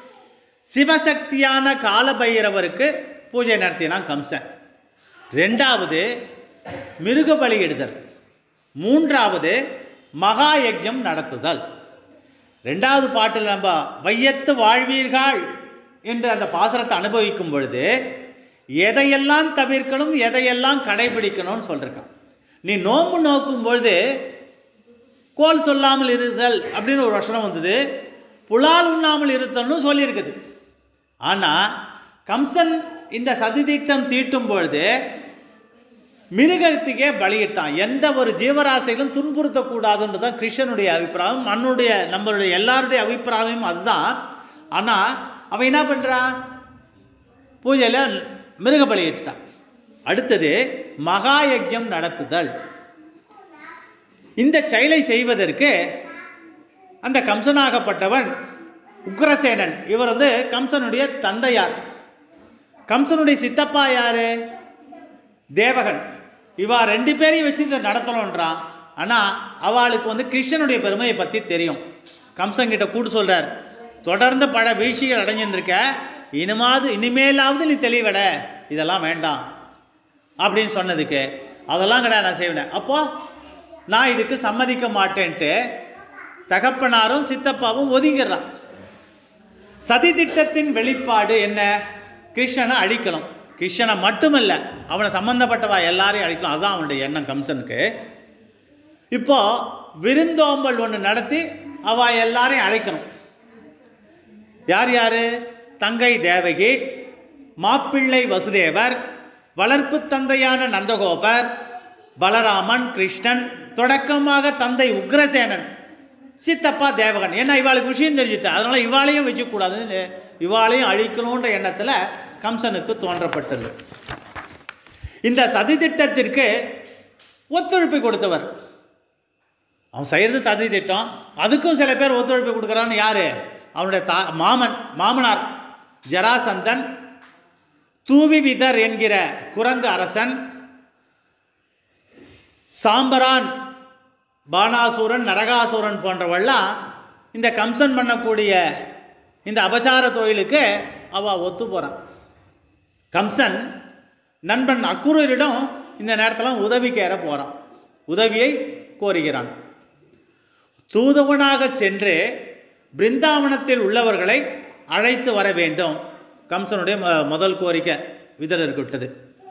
சிவசக்தியான காலபைரவருக்கு பூஜை நடத்தினான் கம்சன் ரெண்டாவது மிருக பலியிடுதல் மூன்றாவது மகா யஜ்ஞம் நடத்துதல் ரெண்டாவது பாட்டில் நம்ம வையத்து வாழ்வீர்கள் என்று அந்த பாசரத்தை அனுபவிக்கும் பொழுது எதையெல்லாம் தவிர்க்கணும் எதையெல்லாம் கடைபிடிக்கணும்னு சொல்லியிருக்கான் நீ நோன்பு நோக்கும் பொழுது கோல் சொல்லாமல் இருத்தல் அப்படின்னு ஒரு வசனம் வந்தது புலால் உண்ணாமல் இருத்தல்னு சொல்லியிருக்குது ஆனால் கம்சன் இந்த சதித்திட்டம் தீட்டும் பொழுது மிருகத்துக்கே பலியிட்டான் எந்த ஒரு ஜீவராசிகளும் துன்புறுத்தக்கூடாதுன்றது தான் கிருஷ்ணனுடைய அபிப்பிராயம் மண்ணுடைய நம்மளுடைய எல்லாருடைய அபிப்பிராயம் அதுதான் ஆனால் அவன் என்ன பண்ணுறான் பூஜையில் மிருக பலியிட்டான் அடுத்தது மகா யஜ்யம் நடத்துதல் இந்த செயலை செய்வதற்கு அந்த கம்சனாகப்பட்டவன் உக்ரசேனன் இவர் வந்து கம்சனுடைய தந்தையார் கம்சனுடைய சித்தப்பா யாரு தேவகன் இவா ரெண்டு பேரையும் வச்சு இதை நடத்தணுன்றான் ஆனால் அவளுக்கு வந்து கிருஷ்ணனுடைய பெருமையை பற்றி தெரியும் கம்சங்கிட்ட கூட்டு சொல்கிறார் தொடர்ந்து பல வீழ்ச்சிகள் அடைஞ்சுன்னு இருக்க இனிமாவது இனிமேலாவது நீ தெளிவட இதெல்லாம் வேண்டாம் அப்படின்னு சொன்னதுக்கு அதெல்லாம் கிடையாது நான் செய்வேன் அப்போ நான் இதுக்கு சம்மதிக்க மாட்டேன்ட்டு தகப்பனாரும் சித்தப்பாவும் ஒதுங்கிடுறான் சதி திட்டத்தின் வெளிப்பாடு என்ன கிருஷ்ணனை அழிக்கணும் கிருஷ்ணனை மட்டுமல்ல அவனை சம்பந்தப்பட்டவா எல்லாரையும் அழிக்கலாம் அதுதான் அவனுடைய எண்ணம் கம்சனுக்கு இப்போ விருந்தோம்பல் ஒன்று நடத்தி அவ எல்லாரையும் அழைக்கணும் யார் யார் தங்கை தேவகி மாப்பிள்ளை வசுதேவர் வளர்ப்பு தந்தையான நந்தகோபர் பலராமன் கிருஷ்ணன் தொடக்கமாக தந்தை உக்ரசேனன் சித்தப்பா தேவகன் ஏன்னா இவாளுக்கு விஷயம் தெரிஞ்சுது அதனால இவாளையும் வச்சுக்கூடாதுன்னு இவாளையும் அழிக்கணுன்ற எண்ணத்தில் கம்சனுக்கு தோன்றப்பட்டது இந்த சதி திட்டத்திற்கு ஒத்துழைப்பு கொடுத்தவர் அவன் செய்கிறது சதி திட்டம் அதுக்கும் சில பேர் ஒத்துழைப்பு கொடுக்குறான்னு யாரு அவனுடைய தா மாமன் மாமனார் ஜராசந்தன் தூவிவிதர் என்கிற குரங்கு அரசன் சாம்பரான் பானாசூரன் நரகாசூரன் போன்றவெல்லாம் இந்த கம்சன் பண்ணக்கூடிய இந்த அபசார தொழிலுக்கு அவ ஒத்து போகிறான் கம்சன் நண்பன் அக்குரரிடம் இந்த நேரத்தில் உதவி கேற போகிறான் உதவியை கோருகிறான் தூதுவனாக சென்று பிருந்தாவனத்தில் உள்ளவர்களை அழைத்து வர வேண்டும் கம்சனுடைய ம- முதல் கோரிக்கை விதரருக்கு விட்டது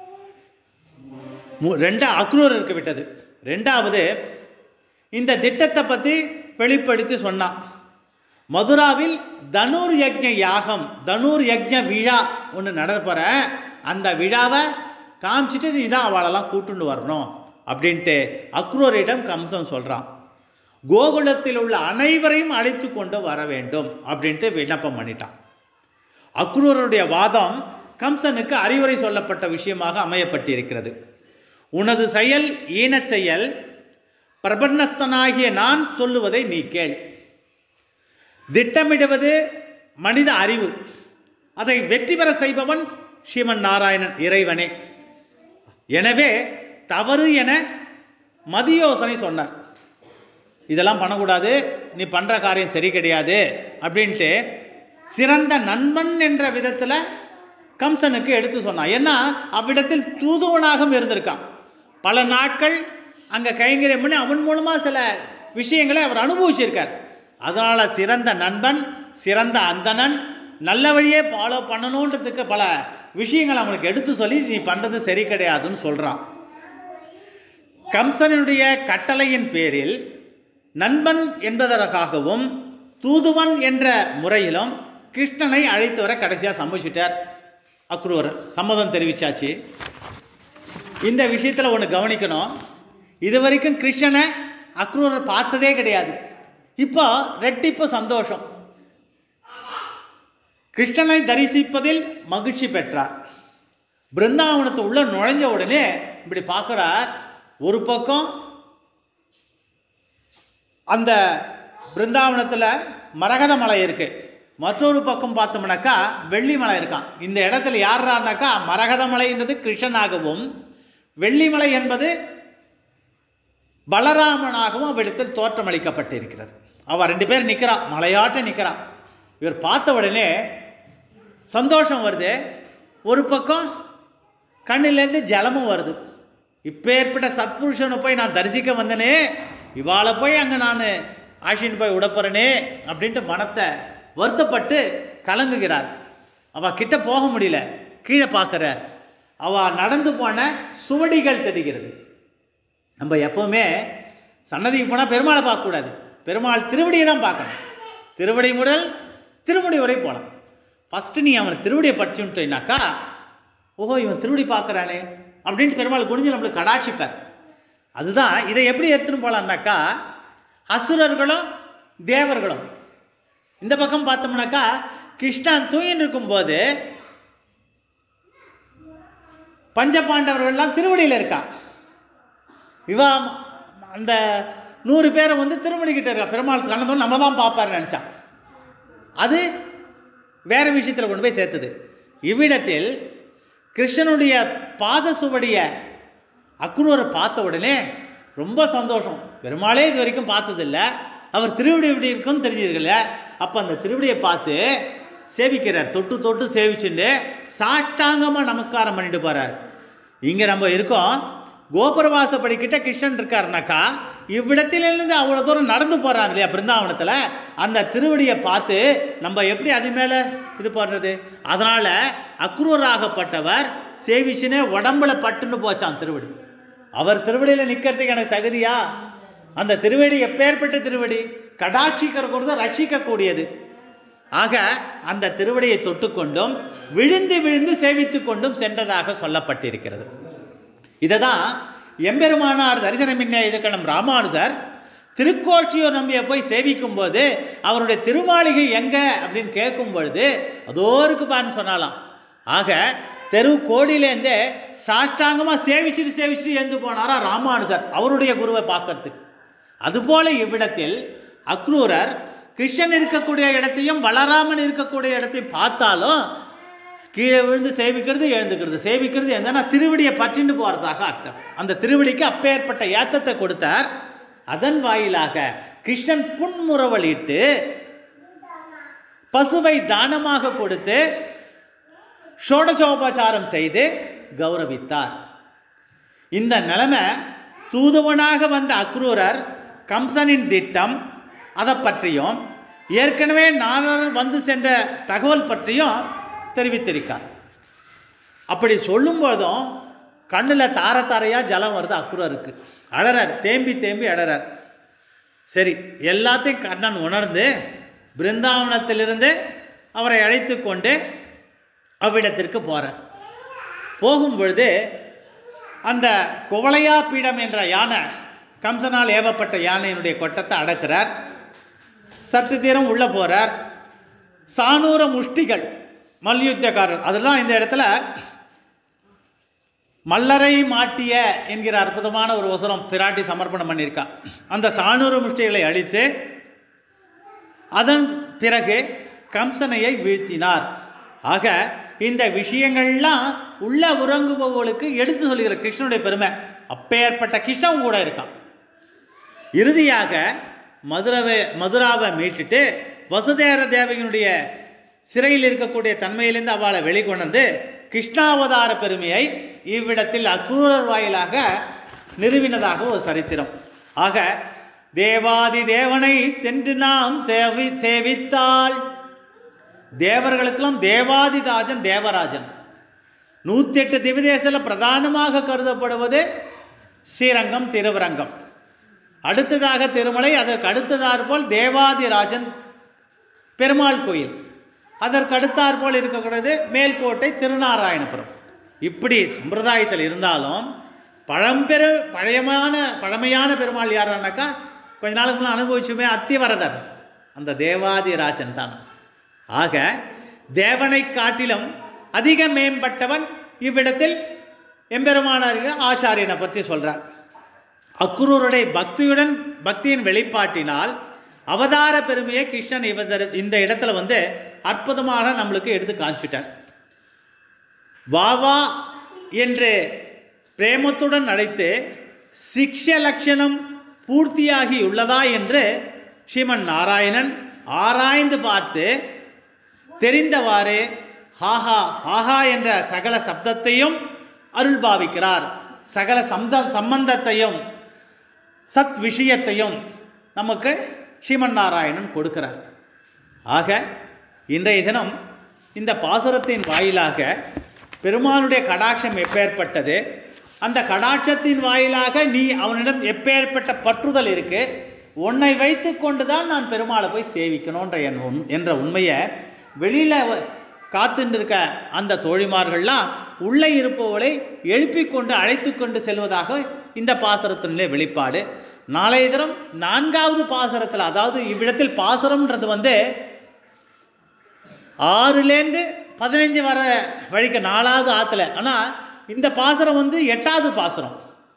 மு- ரெண்டா அக்ரூரருக்கு விட்டது ரெண்டாவது இந்த திட்டத்தை பற்றி வெளிப்படுத்தி சொன்னான் மதுராவில் தனுர் யஜ்ஞ யாகம் தனுர் யஜ்ஞ விழா ஒன்று நடப்பற அந்த விழாவை காமிச்சிட்டு நீ தான் அவளெல்லாம் கூட்டுண்டு வரணும் அப்படின்ட்டு அக்ரூரிடம் கம்சன் சொல்கிறான் கோகுலத்தில் உள்ள அனைவரையும் அழைத்து கொண்டு வர வேண்டும் அப்படின்ட்டு விண்ணப்பம் பண்ணிட்டான் அக்ரூரருடைய வாதம் கம்சனுக்கு அறிவுரை சொல்லப்பட்ட விஷயமாக அமையப்பட்டிருக்கிறது உனது செயல் ஈனச் செயல் பிரபன்னஸ்தனாகிய நான் சொல்லுவதை நீ கேள் திட்டமிடுவது மனித அறிவு அதை வெற்றி பெற செய்பவன் ஸ்ரீமன் நாராயணன் இறைவனே எனவே தவறு என மதியோசனை சொன்னார் இதெல்லாம் பண்ணக்கூடாது நீ பண்ணுற காரியம் சரி கிடையாது அப்படின்ட்டு சிறந்த நண்பன் என்ற விதத்தில் கம்சனுக்கு எடுத்து சொன்னான் ஏன்னா அவ்விடத்தில் தூதுவனாகவும் இருந்திருக்கான் பல நாட்கள் அங்கே கைங்கரியம் பண்ணி அவன் மூலமாக சில விஷயங்களை அவர் அனுபவிச்சிருக்கார் அதனால் சிறந்த நண்பன் சிறந்த அந்தணன் நல்ல வழியே ஃபாலோ பண்ணணுன்றதுக்கு பல விஷயங்களை அவனுக்கு எடுத்து சொல்லி நீ பண்ணுறது சரி கிடையாதுன்னு சொல்கிறான் கம்சனுடைய கட்டளையின் பேரில் நண்பன் என்பதற்காகவும் தூதுவன் என்ற முறையிலும் கிருஷ்ணனை அழைத்து வர கடைசியாக சம்மதிச்சிட்டார் அக்ரூர் சம்மதம் தெரிவிச்சாச்சு இந்த விஷயத்தில் ஒன்று கவனிக்கணும் இது வரைக்கும் கிருஷ்ணனை அக்ரூரர் பார்த்ததே கிடையாது இப்போ ரெட்டிப்பு சந்தோஷம் கிருஷ்ணனை தரிசிப்பதில் மகிழ்ச்சி பெற்றார் பிருந்தாவனத்து உள்ள நுழைஞ்ச உடனே இப்படி பார்க்குறார் ஒரு பக்கம் அந்த பிருந்தாவனத்தில் மரகத மலை இருக்கு மற்றொரு பக்கம் பார்த்தோம்னாக்கா வெள்ளி மலை இருக்கான் இந்த இடத்துல யாருனாக்கா மரகத மலைன்றது கிருஷ்ணனாகவும் வெள்ளிமலை என்பது பலராமனாகவும் அவ்விடத்தில் தோற்றமளிக்கப்பட்டிருக்கிறது அவன் ரெண்டு பேர் நிற்கிறான் மலையாட்ட நிற்கிறான் இவர் பார்த்த உடனே சந்தோஷம் வருது ஒரு பக்கம் கண்ணிலேருந்து ஜலமும் வருது இப்பேற்பட்ட சத்புருஷனை போய் நான் தரிசிக்க வந்தனே இவாளை போய் அங்கே நான் ஆஷின் போய் விடப்போறேனே அப்படின்ட்டு மனத்தை வருத்தப்பட்டு கலங்குகிறார் அவ கிட்ட போக முடியல கீழே பார்க்குறார் அவ நடந்து போன சுவடிகள் தெரிகிறது நம்ம எப்பவுமே சன்னதிக்கு போனால் பெருமாளை பார்க்கக்கூடாது பெருமாள் திருவடியை தான் பார்க்கணும் திருவடி முதல் திருமுடி வரை போகலாம் ஃபஸ்ட்டு நீ அவனை திருவடியை படிச்சுட்டேனாக்கா ஓஹோ இவன் திருவடி பார்க்குறானே அப்படின்ட்டு பெருமாள் குனிஞ்சு நம்மளுக்கு கடாட்சிப்பார் அதுதான் இதை எப்படி எடுத்துன்னு போகலான்னாக்கா அசுரர்களும் தேவர்களும் இந்த பக்கம் பார்த்தோம்னாக்கா கிருஷ்ணன் தூயின் இருக்கும்போது பஞ்சபாண்டவர்கள்லாம் திருவடியில் இருக்கா இவா அந்த நூறு பேரை வந்து திருமணிக்கிட்ட இருக்கா பெருமாள் கலந்தோம் நம்ம தான் பார்ப்பாருன்னு நினச்சான் அது வேற விஷயத்தில் கொண்டு போய் சேர்த்தது இவ்விடத்தில் கிருஷ்ணனுடைய பாத சுவடியை அக்ரூரை பார்த்த உடனே ரொம்ப சந்தோஷம் பெருமாளே இது வரைக்கும் பார்த்ததில்ல அவர் திருவிடி எப்படி இருக்குன்னு தெரிஞ்சதில்ல அப்போ அந்த திருவிடியை பார்த்து சேவிக்கிறார் தொட்டு தொட்டு சேவிச்சுட்டு சாஷ்டாங்கமாக நமஸ்காரம் பண்ணிட்டு போகிறார் இங்கே நம்ம இருக்கோம் கோபுரவாசப்படிக்கிட்ட கிருஷ்ணன் இருக்காருனாக்கா இவ்விடத்திலிருந்து அவ்வளோ தூரம் நடந்து போகிறார் இல்லையா பிருந்தாவனத்தில் அந்த திருவடியை பார்த்து நம்ம எப்படி அது மேலே இது பண்ணுறது அதனால் அக்ரூராகப்பட்டவர் சேவிச்சுனே உடம்புல பட்டுன்னு போச்சான் திருவடி அவர் திருவடியில் நிற்கிறதுக்கு எனக்கு தகுதியா அந்த திருவடி எப்பேற்பட்ட திருவடி கடாட்சிக்கிறத ரட்சிக்கக்கூடியது ஆக அந்த திருவடியை தொட்டுக்கொண்டும் விழுந்து விழுந்து சேவித்து கொண்டும் சென்றதாக சொல்லப்பட்டிருக்கிறது இதை தான் எம்பெருமானார் தரிசனமின்ன இதுக்கணம் ராமானுஜர் திருக்கோட்சியூர் நம்பியை போய் சேவிக்கும் போது அவருடைய திருமாளிகை எங்க அப்படின்னு கேட்கும் பொழுது அதோ இருக்குப்பான்னு சொன்னாலாம் ஆக தெரு கோடியிலேருந்தே சாஷ்டாங்கமாக சேவிச்சுட்டு சேவிச்சுட்டு எழுந்து போனாரா ராமானுஜர் அவருடைய குருவை பார்க்கறதுக்கு அதுபோல இவ்விடத்தில் அக்ரூரர் கிருஷ்ணன் இருக்கக்கூடிய இடத்தையும் பலராமன் இருக்கக்கூடிய இடத்தையும் பார்த்தாலும் கீழே விழுந்து சேவிக்கிறது எழுந்துக்கிறது சேவிக்கிறது எந்தனா திருவடியை பற்றிண்டு போகிறதாக அர்த்தம் அந்த திருவடிக்கு அப்பேற்பட்ட ஏத்தத்தை கொடுத்தார் அதன் வாயிலாக கிருஷ்ணன் புன்முறவலிட்டு பசுவை தானமாக கொடுத்து ஷோடசோபச்சாரம் செய்து கௌரவித்தார் இந்த நிலைமை தூதுவனாக வந்த அக்ரூரர் கம்சனின் திட்டம் அதை பற்றியும் ஏற்கனவே நாரதர் வந்து சென்ற தகவல் பற்றியும் தெரிவித்திருக்கார் அப்படி சொல்லும்போதும் கண்ணில் தார தாரையாக ஜலம் வருது அக்குரருக்கு அழறார் தேம்பி தேம்பி அழறார் சரி எல்லாத்தையும் கண்ணன் உணர்ந்து பிருந்தாவனத்திலிருந்து அவரை அழைத்து கொண்டு அவ்விடத்திற்கு போகிறார் போகும் பொழுது அந்த குவளையா பீடம் என்ற யானை கம்சனால் ஏவப்பட்ட யானையினுடைய கொட்டத்தை அடக்கிறார் சற்று தீரம் உள்ளே போகிறார் சானூர முஷ்டிகள் மல்யுத்தக்காரர் அதெல்லாம் இந்த இடத்துல மல்லரை மாட்டிய என்கிற அற்புதமான ஒரு வசனம் பிராட்டி சமர்ப்பணம் பண்ணியிருக்கா அந்த சானூர முஷ்டிகளை அழித்து அதன் பிறகு கம்சனையை வீழ்த்தினார் ஆக இந்த விஷயங்கள்லாம் உள்ள உறங்குபவர்களுக்கு எடுத்து சொல்லுகிற கிருஷ்ணனுடைய பெருமை அப்பேற்பட்ட கிருஷ்ணன் கூட இருக்கான் இறுதியாக மதுரவை மதுராவை மீட்டுட்டு வசுதேர தேவகியினுடைய சிறையில் இருக்கக்கூடிய தன்மையிலிருந்து அவளை வெளிக்கொணர்ந்து கிருஷ்ணாவதார பெருமையை இவ்விடத்தில் அக்ரூரர் வாயிலாக நிறுவினதாக ஒரு சரித்திரம் ஆக தேவாதி தேவனை சென்று நாம் சேவி சேவித்தால் தேவர்களுக்கெல்லாம் தேவாதிராஜன் தேவராஜன் நூற்றி எட்டு திவிதேசில் பிரதானமாக கருதப்படுவது ஸ்ரீரங்கம் திருவரங்கம் அடுத்ததாக திருமலை அதற்கு அடுத்ததாற்போல் தேவாதிராஜன் பெருமாள் கோயில் அதற்கு அடுத்தாற்போல் இருக்கக்கூடியது மேல்கோட்டை திருநாராயணபுரம் இப்படி சம்பிரதாயத்தில் இருந்தாலும் பழம்பெரு பழையமான பழமையான பெருமாள் யாருன்னாக்கா கொஞ்ச நாளுக்கு முன்ன அனுபவிச்சுமே அத்திவரதர் அந்த தேவாதிராஜன் தான் ஆக தேவனை காட்டிலும் அதிக மேம்பட்டவன் இவ்விடத்தில் எம்பெருமானார் ஆச்சாரியனை பற்றி சொல்கிறார் அக்குரூருடைய பக்தியுடன் பக்தியின் வெளிப்பாட்டினால் அவதார பெருமையை கிருஷ்ணன் இவதர் இந்த இடத்துல வந்து அற்புதமாக நம்மளுக்கு எடுத்து காமிச்சிட்டார் வா வா என்று பிரேமத்துடன் அழைத்து சிக்ஷ லட்சணம் பூர்த்தியாகி உள்ளதா என்று ஸ்ரீமன் நாராயணன் ஆராய்ந்து பார்த்து தெரிந்தவாறு ஹாஹா ஹாஹா என்ற சகல சப்தத்தையும் அருள் பாவிக்கிறார் சகல சம்த சம்பந்தத்தையும் சத் விஷயத்தையும் நமக்கு ஸ்ரீமன் நாராயணன் கொடுக்கிறார் ஆக இன்றைய தினம் இந்த பாசுரத்தின் வாயிலாக பெருமானுடைய கடாட்சம் எப்பேற்பட்டது அந்த கடாட்சத்தின் வாயிலாக நீ அவனிடம் எப்பேற்பட்ட பற்றுதல் இருக்கு உன்னை வைத்து கொண்டு தான் நான் பெருமாளை போய் சேவிக்கணுன்ற என் உண் என்ற உண்மையை வெளியில் காத்துட்டு இருக்க அந்த தோழிமார்கள்லாம் உள்ளே இருப்பவளை எழுப்பி கொண்டு அழைத்து கொண்டு செல்வதாக இந்த பாசுரத்தினுடைய வெளிப்பாடு நாளைய தினம் நான்காவது பாசுரத்தில் அதாவது இவ்விடத்தில் பாசுரம்ன்றது வந்து ஆறுலேருந்து பதினஞ்சு வர வழிக்கு நாலாவது ஆற்றுல ஆனால் இந்த பாசுரம் வந்து எட்டாவது பாசுரம்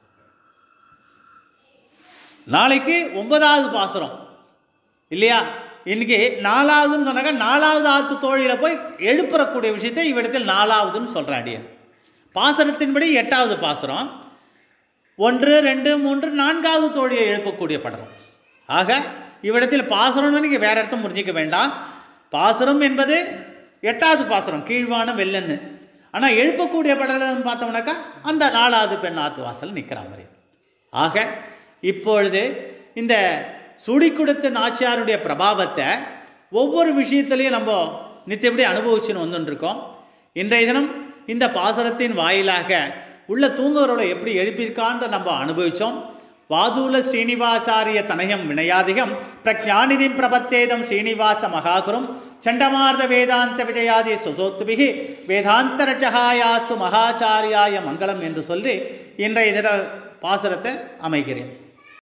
நாளைக்கு ஒன்பதாவது பாசுரம் இல்லையா இன்னைக்கு நாலாவதுன்னு சொன்னாக்க நாலாவது ஆத்து தோழியில் போய் எழுப்புறக்கூடிய விஷயத்தை இவ்விடத்தில் நாலாவதுன்னு சொல்கிறேன் அடியன் பாசுரத்தின்படி எட்டாவது பாசுரம் ஒன்று ரெண்டு மூன்று நான்காவது தோழியை எழுப்பக்கூடிய படலம் ஆக இவ்விடத்தில் பாசுரம்னு நீங்கள் வேற அர்த்தம் புரிஞ்சிக்க வேண்டாம் பாசுரம் என்பது எட்டாவது பாசுரம் கீழ்வான வெள்ளன்னு ஆனால் எழுப்பக்கூடிய படலம் பார்த்தோம்னாக்கா அந்த நாலாவது பெண் ஆத்து வாசல் நிற்கிற மாதிரி ஆக இப்பொழுது இந்த சுடி கொடுத்த நாச்சியாருடைய பிரபாவத்தை ஒவ்வொரு விஷயத்துலையும் நம்ம நித்தியப்படி அனுபவிச்சுன்னு வந்துட்டு இருக்கோம் இன்றைய தினம் இந்த பாசனத்தின் வாயிலாக உள்ள தூங்குவரோட எப்படி எழுப்பியிருக்கான்ற நம்ம அனுபவித்தோம் வாதூல ஸ்ரீனிவாசாரிய தனயம் வினயாதிகம் பிரஜாநிதிம் பிரபத்தேதம் ஸ்ரீனிவாச மகாகுரும் சண்டமார்த வேதாந்த விஜயாதி சுசோத்துபிகி வேதாந்த ரட்சகாயாசு மகாச்சாரியாய மங்களம் என்று சொல்லி இன்றைய தின பாசுரத்தை அமைகிறேன்